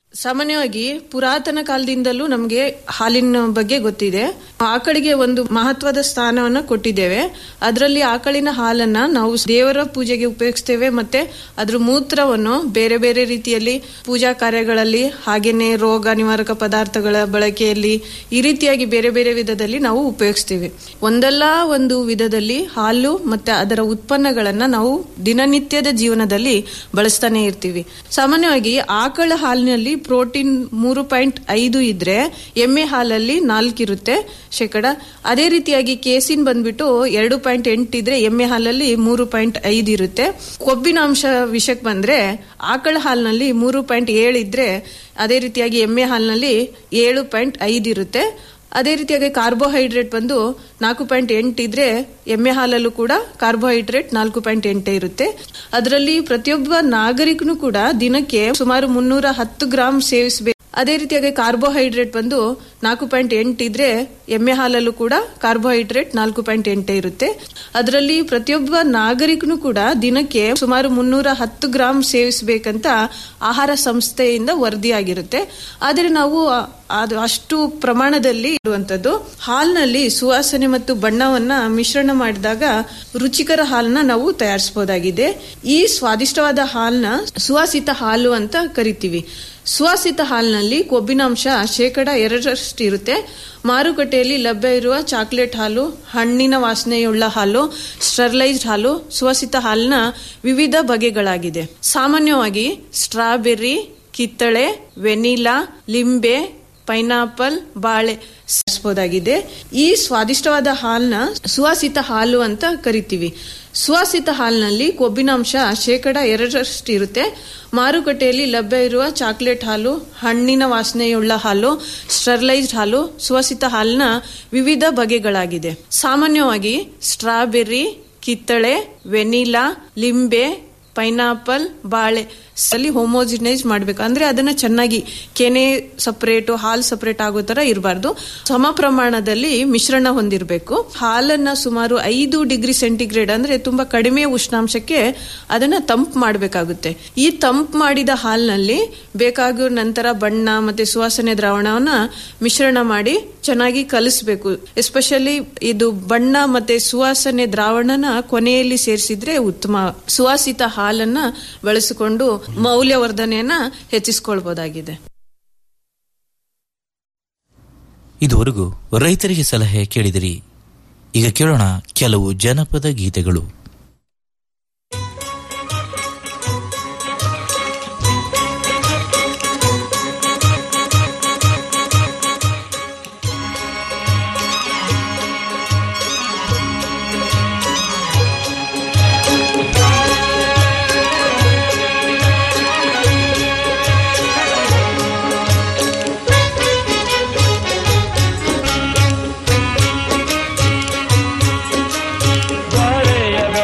ಸಾಮಾನ್ಯವಾಗಿ ಪುರಾತನ ಕಾಲದಿಂದಲೂ ನಮಗೆ ಹಾಲಿನ ಬಗ್ಗೆ ಗೊತ್ತಿದೆ ಆಕಳಿಗೆ ಒಂದು ಮಹತ್ವದ ಸ್ಥಾನವನ್ನ ಕೊಟ್ಟಿದ್ದೇವೆ ಅದರಲ್ಲಿ ಆಕಳಿನ ಹಾಲನ್ನ ನಾವು ದೇವರ ಪೂಜೆಗೆ ಉಪಯೋಗಿಸ್ತೇವೆ ಮತ್ತೆ ಅದ್ರ ಮೂತ್ರವನ್ನು ಬೇರೆ ಬೇರೆ ರೀತಿಯಲ್ಲಿ ಪೂಜಾ ಕಾರ್ಯಗಳಲ್ಲಿ ಹಾಗೇನೆ ರೋಗ ನಿವಾರಕ ಪದಾರ್ಥಗಳ ಬಳಕೆಯಲ್ಲಿ ಈ ರೀತಿಯಾಗಿ ಬೇರೆ ಬೇರೆ ವಿಧದಲ್ಲಿ ನಾವು ಉಪಯೋಗಿಸ್ತೇವೆ ಒಂದಲ್ಲ ಒಂದು ವಿಧದಲ್ಲಿ ಹಾಲು ಮತ್ತೆ ಅದರ ಉತ್ಪನ್ನಗಳನ್ನ ನಾವು ದಿನನಿತ್ಯದ ಜೀವನದಲ್ಲಿ ಬಳಸ್ತಾನೆ ಇರ್ತೀವಿ ಸಾಮಾನ್ಯವಾಗಿ ಆಕಳ ಹಾಲಿನಲ್ಲಿ ಪ್ರೋಟೀನ್ ಮೂರು ಪಾಯಿಂಟ್ ಐದು ಇದ್ರೆ ಎಮ್ಮೆ ಹಾಲಲ್ಲಿ ನಾಲ್ಕಿರುತ್ತೆ ಶೇಕಡ ಅದೇ ರೀತಿಯಾಗಿ ಕೇಸಿನ್ ಬಂದ್ಬಿಟ್ಟು ಎರಡು ಪಾಯಿಂಟ್ ಎಂಟು ಇದ್ರೆ ಎಮ್ಮೆ ಹಾಲಲ್ಲಿ ಮೂರು ಪಾಯಿಂಟ್ ಐದು ಇರುತ್ತೆ ಕೊಬ್ಬಿನ ಅಂಶ ವಿಷಯಕ್ಕೆ ಬಂದ್ರೆ ಆಕಳ ಹಾಲಿನಲ್ಲಿ ಮೂರು ಪಾಯಿಂಟ್ ಏಳು ಇದ್ರೆ ಅದೇ ರೀತಿಯಾಗಿ ಎಮ್ಮೆ ಹಾಲಿನಲ್ಲಿ ಏಳು ಪಾಯಿಂಟ್ ಐದು ಇರುತ್ತೆ ಅದೇ ರೀತಿಯಾಗಿ ಕಾರ್ಬೋಹೈಡ್ರೇಟ್ ಬಂದು ನಾಲ್ಕು ಪಾಯಿಂಟ್ ಎಂಟು ಇದ್ರೆ ಎಮ್ಮೆ ಹಾಲಲ್ಲೂ ಕೂಡ ಕಾರ್ಬೋಹೈಡ್ರೇಟ್ ನಾಲ್ಕು ಪಾಯಿಂಟ್ ಎಂಟೇ ಇರುತ್ತೆ ಅದರಲ್ಲಿ ಪ್ರತಿಯೊಬ್ಬ ನಾಗರಿಕನು ಕೂಡ ದಿನಕ್ಕೆ ಸುಮಾರು ಮುನ್ನೂರ ಹತ್ತು ಗ್ರಾಮ್ ಸೇವಿಸಬೇಕು ಅದೇ ರೀತಿಯಾಗಿ ಕಾರ್ಬೋಹೈಡ್ರೇಟ್ ಬಂದು ನಾಲ್ಕು ಪಾಯಿಂಟ್ ಎಂಟು ಇದ್ರೆ ಎಮ್ಮೆ ಹಾಲಲ್ಲೂ ಕೂಡ ಕಾರ್ಬೋಹೈಡ್ರೇಟ್ ನಾಲ್ಕು ಪಾಯಿಂಟ್ ಎಂಟೇ ಇರುತ್ತೆ ಅದರಲ್ಲಿ ಪ್ರತಿಯೊಬ್ಬ ನಾಗರಿಕನು ಕೂಡ ದಿನಕ್ಕೆ ಸುಮಾರು ಮುನ್ನೂರ ಹತ್ತು ಗ್ರಾಮ್ ಸೇವಿಸಬೇಕಂತ ಆಹಾರ ಸಂಸ್ಥೆಯಿಂದ ವರದಿಯಾಗಿರುತ್ತೆ ಆದರೆ ನಾವು ಅದು ಅಷ್ಟು ಪ್ರಮಾಣದಲ್ಲಿ ಇರುವಂತದ್ದು ಹಾಲ್ನಲ್ಲಿ ಸುವಾಸನೆ ಮತ್ತು ಬಣ್ಣವನ್ನ ಮಿಶ್ರಣ ಮಾಡಿದಾಗ ರುಚಿಕರ ಹಾಲನ್ನ ನಾವು ತಯಾರಿಸಬಹುದಾಗಿದೆ ಈ ಸ್ವಾದಿಷ್ಟವಾದ ಹಾಲನ್ನ ಸುವಾಸಿತ ಹಾಲು ಅಂತ ಕರಿತೀವಿ ಸುವಾಸಿತ ಹಾಲಿನಲ್ಲಿ ಕೊಬ್ಬಿನಾಂಶ ಶೇಕಡ ಎರಡರಷ್ಟು ಇರುತ್ತೆ ಮಾರುಕಟ್ಟೆಯಲ್ಲಿ ಲಭ್ಯ ಇರುವ ಚಾಕ್ಲೇಟ್ ಹಾಲು ಹಣ್ಣಿನ ವಾಸನೆಯುಳ್ಳ ಹಾಲು ಸ್ಟರ್ಲೈಸ್ಡ್ ಹಾಲು ಸುವಾಸಿತ ಹಾಲಿನ ವಿವಿಧ ಬಗೆಗಳಾಗಿದೆ ಸಾಮಾನ್ಯವಾಗಿ ಸ್ಟ್ರಾಬೆರ್ರಿ ಕಿತ್ತಳೆ ವೆನಿಲಾ ಲಿಂಬೆ ಪೈನಾಪಲ್ ಬಾಳೆ ಸೇರಿಸಬಹುದಾಗಿದೆ ಈ ಸ್ವಾದಿಷ್ಟವಾದ ಹಾಲನ್ನ ಸುವಾಸಿತ ಹಾಲು ಅಂತ ಕರಿತೀವಿ ಸುವಾಸಿತ ಹಾಲಿನಲ್ಲಿ ಕೊಬ್ಬಿನಾಂಶ ಶೇಕಡ ಎರಡರಷ್ಟು ಇರುತ್ತೆ ಮಾರುಕಟ್ಟೆಯಲ್ಲಿ ಲಭ್ಯ ಇರುವ ಚಾಕ್ಲೇಟ್ ಹಾಲು ಹಣ್ಣಿನ ವಾಸನೆಯುಳ್ಳ ಹಾಲು ಸ್ಟರ್ಲೈಸ್ಡ್ ಹಾಲು ಸುವಾಸಿತ ಹಾಲಿನ ವಿವಿಧ ಬಗೆಗಳಾಗಿದೆ ಸಾಮಾನ್ಯವಾಗಿ ಸ್ಟ್ರಾಬೆರ್ರಿ ಕಿತ್ತಳೆ ವೆನಿಲಾ ಲಿಂಬೆ ಪೈನಾಪಲ್ ಬಾಳೆ ಅಲ್ಲಿ ಹೋಮೋಜಿನೈಸ್ ಮಾಡಬೇಕು ಅಂದ್ರೆ ಅದನ್ನ ಚೆನ್ನಾಗಿ ಕೆನೆ ಸಪರೇಟ್ ಹಾಲು ಸಪರೇಟ್ ಆಗೋ ತರ ಇರಬಾರ್ದು ಸಮ ಪ್ರಮಾಣದಲ್ಲಿ ಮಿಶ್ರಣ ಹೊಂದಿರಬೇಕು ಹಾಲನ್ನ ಸುಮಾರು ಐದು ಡಿಗ್ರಿ ಸೆಂಟಿಗ್ರೇಡ್ ಅಂದ್ರೆ ತುಂಬಾ ಕಡಿಮೆ ಉಷ್ಣಾಂಶಕ್ಕೆ ಅದನ್ನ ತಂಪು ಮಾಡಬೇಕಾಗುತ್ತೆ ಈ ತಂಪು ಮಾಡಿದ ಹಾಲಿನಲ್ಲಿ ಬೇಕಾಗಿರೋ ನಂತರ ಬಣ್ಣ ಮತ್ತೆ ಸುವಾಸನೆ ದ್ರಾವಣವನ್ನ ಮಿಶ್ರಣ ಮಾಡಿ ಚೆನ್ನಾಗಿ ಕಲಿಸ್ಬೇಕು ಎಸ್ಪೆಷಲಿ ಇದು ಬಣ್ಣ ಮತ್ತೆ ಸುವಾಸನೆ ದ್ರಾವಣನ ಕೊನೆಯಲ್ಲಿ ಸೇರಿಸಿದ್ರೆ ಉತ್ತಮ ಸುವಾಸಿತ ಹಾಲನ್ನ ಬಳಸಿಕೊಂಡು ಮೌಲ್ಯವರ್ಧನೆಯನ್ನ ಹೆಚ್ಚಿಸಿಕೊಳ್ಬಹುದಾಗಿದೆ ಇದುವರೆಗೂ ರೈತರಿಗೆ ಸಲಹೆ ಕೇಳಿದಿರಿ ಈಗ ಕೇಳೋಣ ಕೆಲವು ಜನಪದ ಗೀತೆಗಳು ಬಾಳೆಯ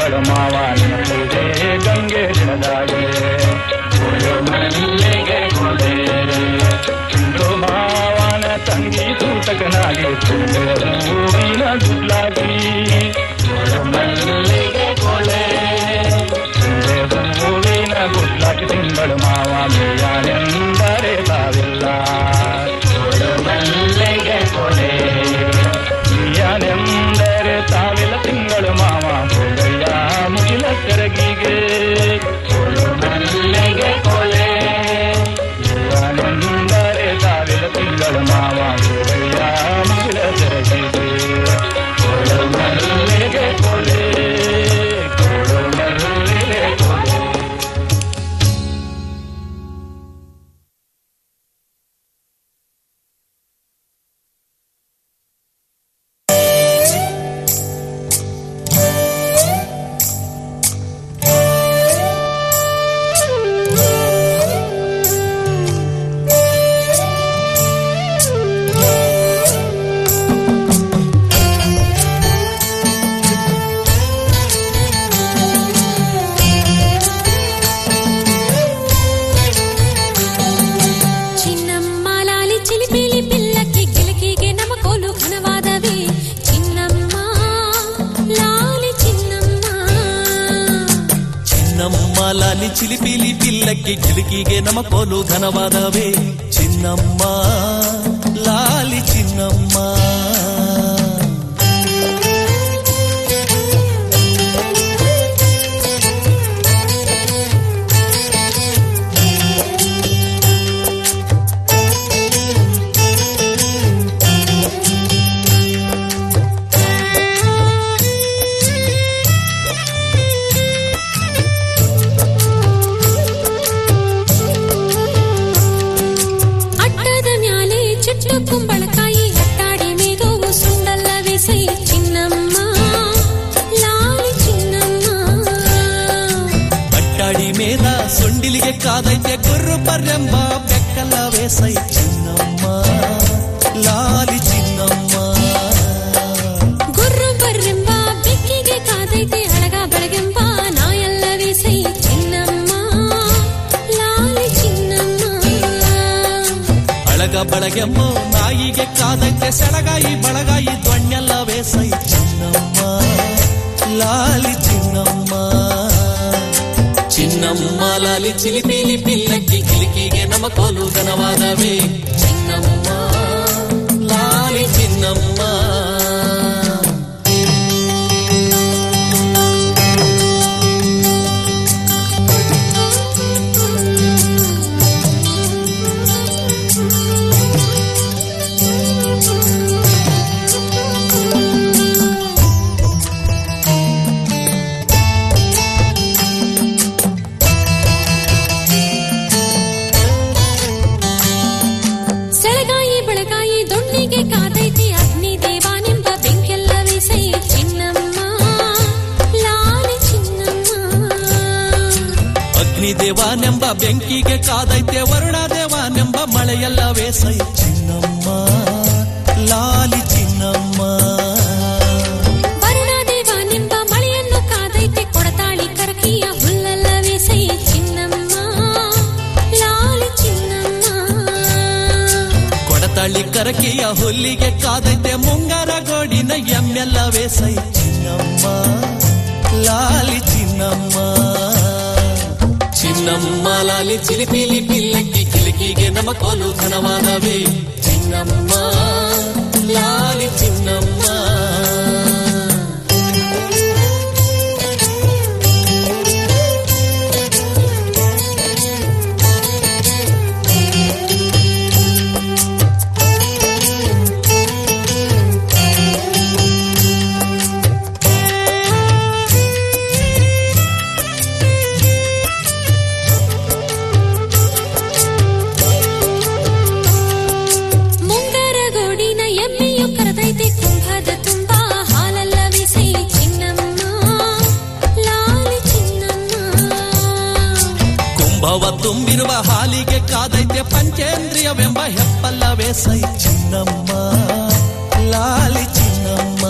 ತಿಂಗಳು ಮಾವ ನಿಂತಿದೆ ಗಂಗೆ ಗಿಡದಾಗೆ ಕೊಡು ಮಲ್ಲಿಗೆ ಕೊಡೆ ಇಂದು ಮಾವನ ತಂಗಿ ಸೂತಕನಾಗಿ ತುಂಡು ಹೂವಿನ ಗುಡ್ಲಾಗಿ ಕೊಡು ಮಲ್ಲಿಗೆ ಕೊಳೆ ತುಂಡು ಹೂವಿನ ಗುಡ್ಲಾಗಿ ತಿಂಗಳು ಮಾವ ಮೇಯಾನೆಂದರೆ ತಾವಿಲ್ಲ ಕೊಡು ಮಲ್ಲಿಗೆ ಕೊಡೆ ಯಾನೆಂದರೆ ತಾವಿಲ್ಲ ತಿಂಗಳು ಮಾವ ಕೊಡೆಯ ಮುಗಿಲ ಕರಗಿಗೆ ಕೊಡು ಮಲ್ಲಿಗೆ ಕೊಲೆ ಯಾನೆಂದರೆ ತಾವಿಲ್ಲ ತಿಂಗಳು ಮಾವ ಕೊಡೆಯ ಮುಗಿಲ ಕರಗಿಗೆ ಕೊಡು ಮಲ್ಲಿಗೆ ಕೊಲೆ ಕೊಡು ಮಲ್ಲಿಗೆ ಕೊಲೆ ಚಿನ್ನಮ್ಮ ಲಾಲಿ ಚಿಲಿಪಿಲಿ ಪಿಲ್ಲಕ್ಕೆ ಗಿಲಕಿಗೆ ನಮ ಕೋಲು ಘನವಾದವೇ ಚಿನ್ನಮ್ಮ ಲಾಲಿ ಚಿನ್ನಮ್ಮ ಚಿನ್ನಮ್ಮ ಲಾಲಿ ಚಿಲಿಪಿಲಿ ಪಿಲ್ಲಕ್ಕೆ ಗಿಲಕಿಗೆ ನಮ ಕೋಲು ಘನವಾದವೇ ಚಿನ್ನಮ್ಮ ಲಾಲಿ ಚಿನ್ನಮ್ಮ ಅಟ್ಟದ ಮ್ಯಾಲೆ ಚುಟ್ಟು ಕುಂಬಳಕಾಯಿ ಹಟ್ಟಾಡಿ ಮೇದೋವು ಸುಂಡಲ್ಲವೇ ಸೈ ಚಿನ್ನಮ್ಮ ಲಾಲಿ ಚಿನ್ನಮ್ಮ ಅಟ್ಟಾಡಿ ಮೇಲ ಸೊಂಡಿಲಿಗೆ ಕಾದೈತೆ ಗುರ್ರು ಬರ್ರೆಂಬ ಬೆಕ್ಕಲ್ಲವೇ ಸೈ ಚಿನ್ನಮ್ಮ ಲಾಲಿ ಚಿನ್ನಮ್ಮ ಗುರ್ರು ಬರ್ರೆಂಬ ಬೆಕ್ಕಿಗೆ ಕಾದೈತೆ ಅಳಗ ಬೆಳಗೆಂಬ ನಾಯಲ್ಲವೇ ಸೈ ಚಿನ್ನಮ್ಮ ಲಾಲಿ ಚಿನ್ನಮ್ಮ ಅಳಗ ಬಳಗೆಮ್ಮ ನಾಯಿಗೆ ಕಾದೈತೆ ಸೆಳಗಾಯಿ ಬಳಗಾಯಿ ದೊಣ್ಣೆಲ್ಲವೇ ಸೈ ಚಿನ್ನಮ್ಮ ಲಾಲಿ ಚಿನ್ನಮ್ಮ ಚಿನ್ನಮ್ಮ ಲಾಲಿ ಚಿಲಿಪಿಲಿ ಪಿಲ್ಲಕ್ಕಿ ಕಿಲಿಕಿಗೆ ನಮ ಕೋಲು ಘನವಾದವೇ ಚಿನ್ನಮ್ಮ ಲಾಲಿ ಚಿನ್ನಮ್ಮ ಸೆಳಗಾಯಿ ಬೆಳಗಾಯಿ ದೊಣ್ಣಿಗೆ ಕಾದೈತಿ ಅಗ್ನಿ ದೇವಾನೆಂಬ ಬೆಂಕೆಲ್ಲವೇ ಸೈ ಚಿನ್ನಮ್ಮ ಲಾಲಿ ಚಿನ್ನಮ್ಮ ಅಗ್ನಿದೇವನೆಂಬ ಬೆಂಕಿಗೆ ಕಾದೈತೆ ವರುಣದೇವನೆಂಬ ಮಳೆಯಲ್ಲವೇ ಸೈ ಚಿನ್ನಮ್ಮ ಲಾಲಿ ಚಿನ್ನಮ್ಮ ವರುಣ ದೇವಾನೆಂಬ ಮಳೆಯನ್ನು ಕಾದೈತೆ ಕೊಡತಾಳಿ ಕರಕಿಯ ಹುಲ್ಲಲ್ಲವೇ ಸೈ ಚಿನ್ನಮ್ಮ ಲಾಲಿ ಚಿನ್ನಮ್ಮ ಕೊಡತಳ್ಳಿ ಕರಕಿಯ ಹುಲ್ಲಿಗೆ ಕಾದೈತೆ ಮುಂಗಾರ ಗೋಡಿನ ಎಮ್ಮೆಲ್ಲವೇ ಸೈ ಚಿನ್ನಮ್ಮ ಲಾಲಿ ಚಿನ್ನಮ್ಮ ಚಿನ್ನಮ್ಮ ಲಾಲಿ ಚಿಲಿಪಿಲಿ ಪಿಲ್ಲಕ್ಕಿ ಕಿಲಿಕಿಗೆ ನಮ ಕೋಲು ಘನವಾದವೇ ಚಿನ್ನಮ್ಮ ಲಾಲಿ ಚಿನ್ನಮ್ಮ ಮುಂಗರ ಗೋಡಿನ ಎಮ್ಮೆಯು ಕರೆದೈತೆ ಕುಂಭದ ತುಂಬಾ ಹಾಲಲ್ಲವೇ ಸೈ ಚಿನ್ನಮ್ಮ ಲಾಲಿ ಚಿನ್ನಮ್ಮ ಕುಂಭವ ತುಂಬಿರುವ ಹಾಲಿಗೆ ಕಾದೈತೆ ಪಂಚೇಂದ್ರಿಯವೆಂಬ ಹೆಪ್ಪಲ್ಲವೇ ಸೈ ಚಿನ್ನಮ್ಮ ಲಾಲಿ ಚಿನ್ನಮ್ಮ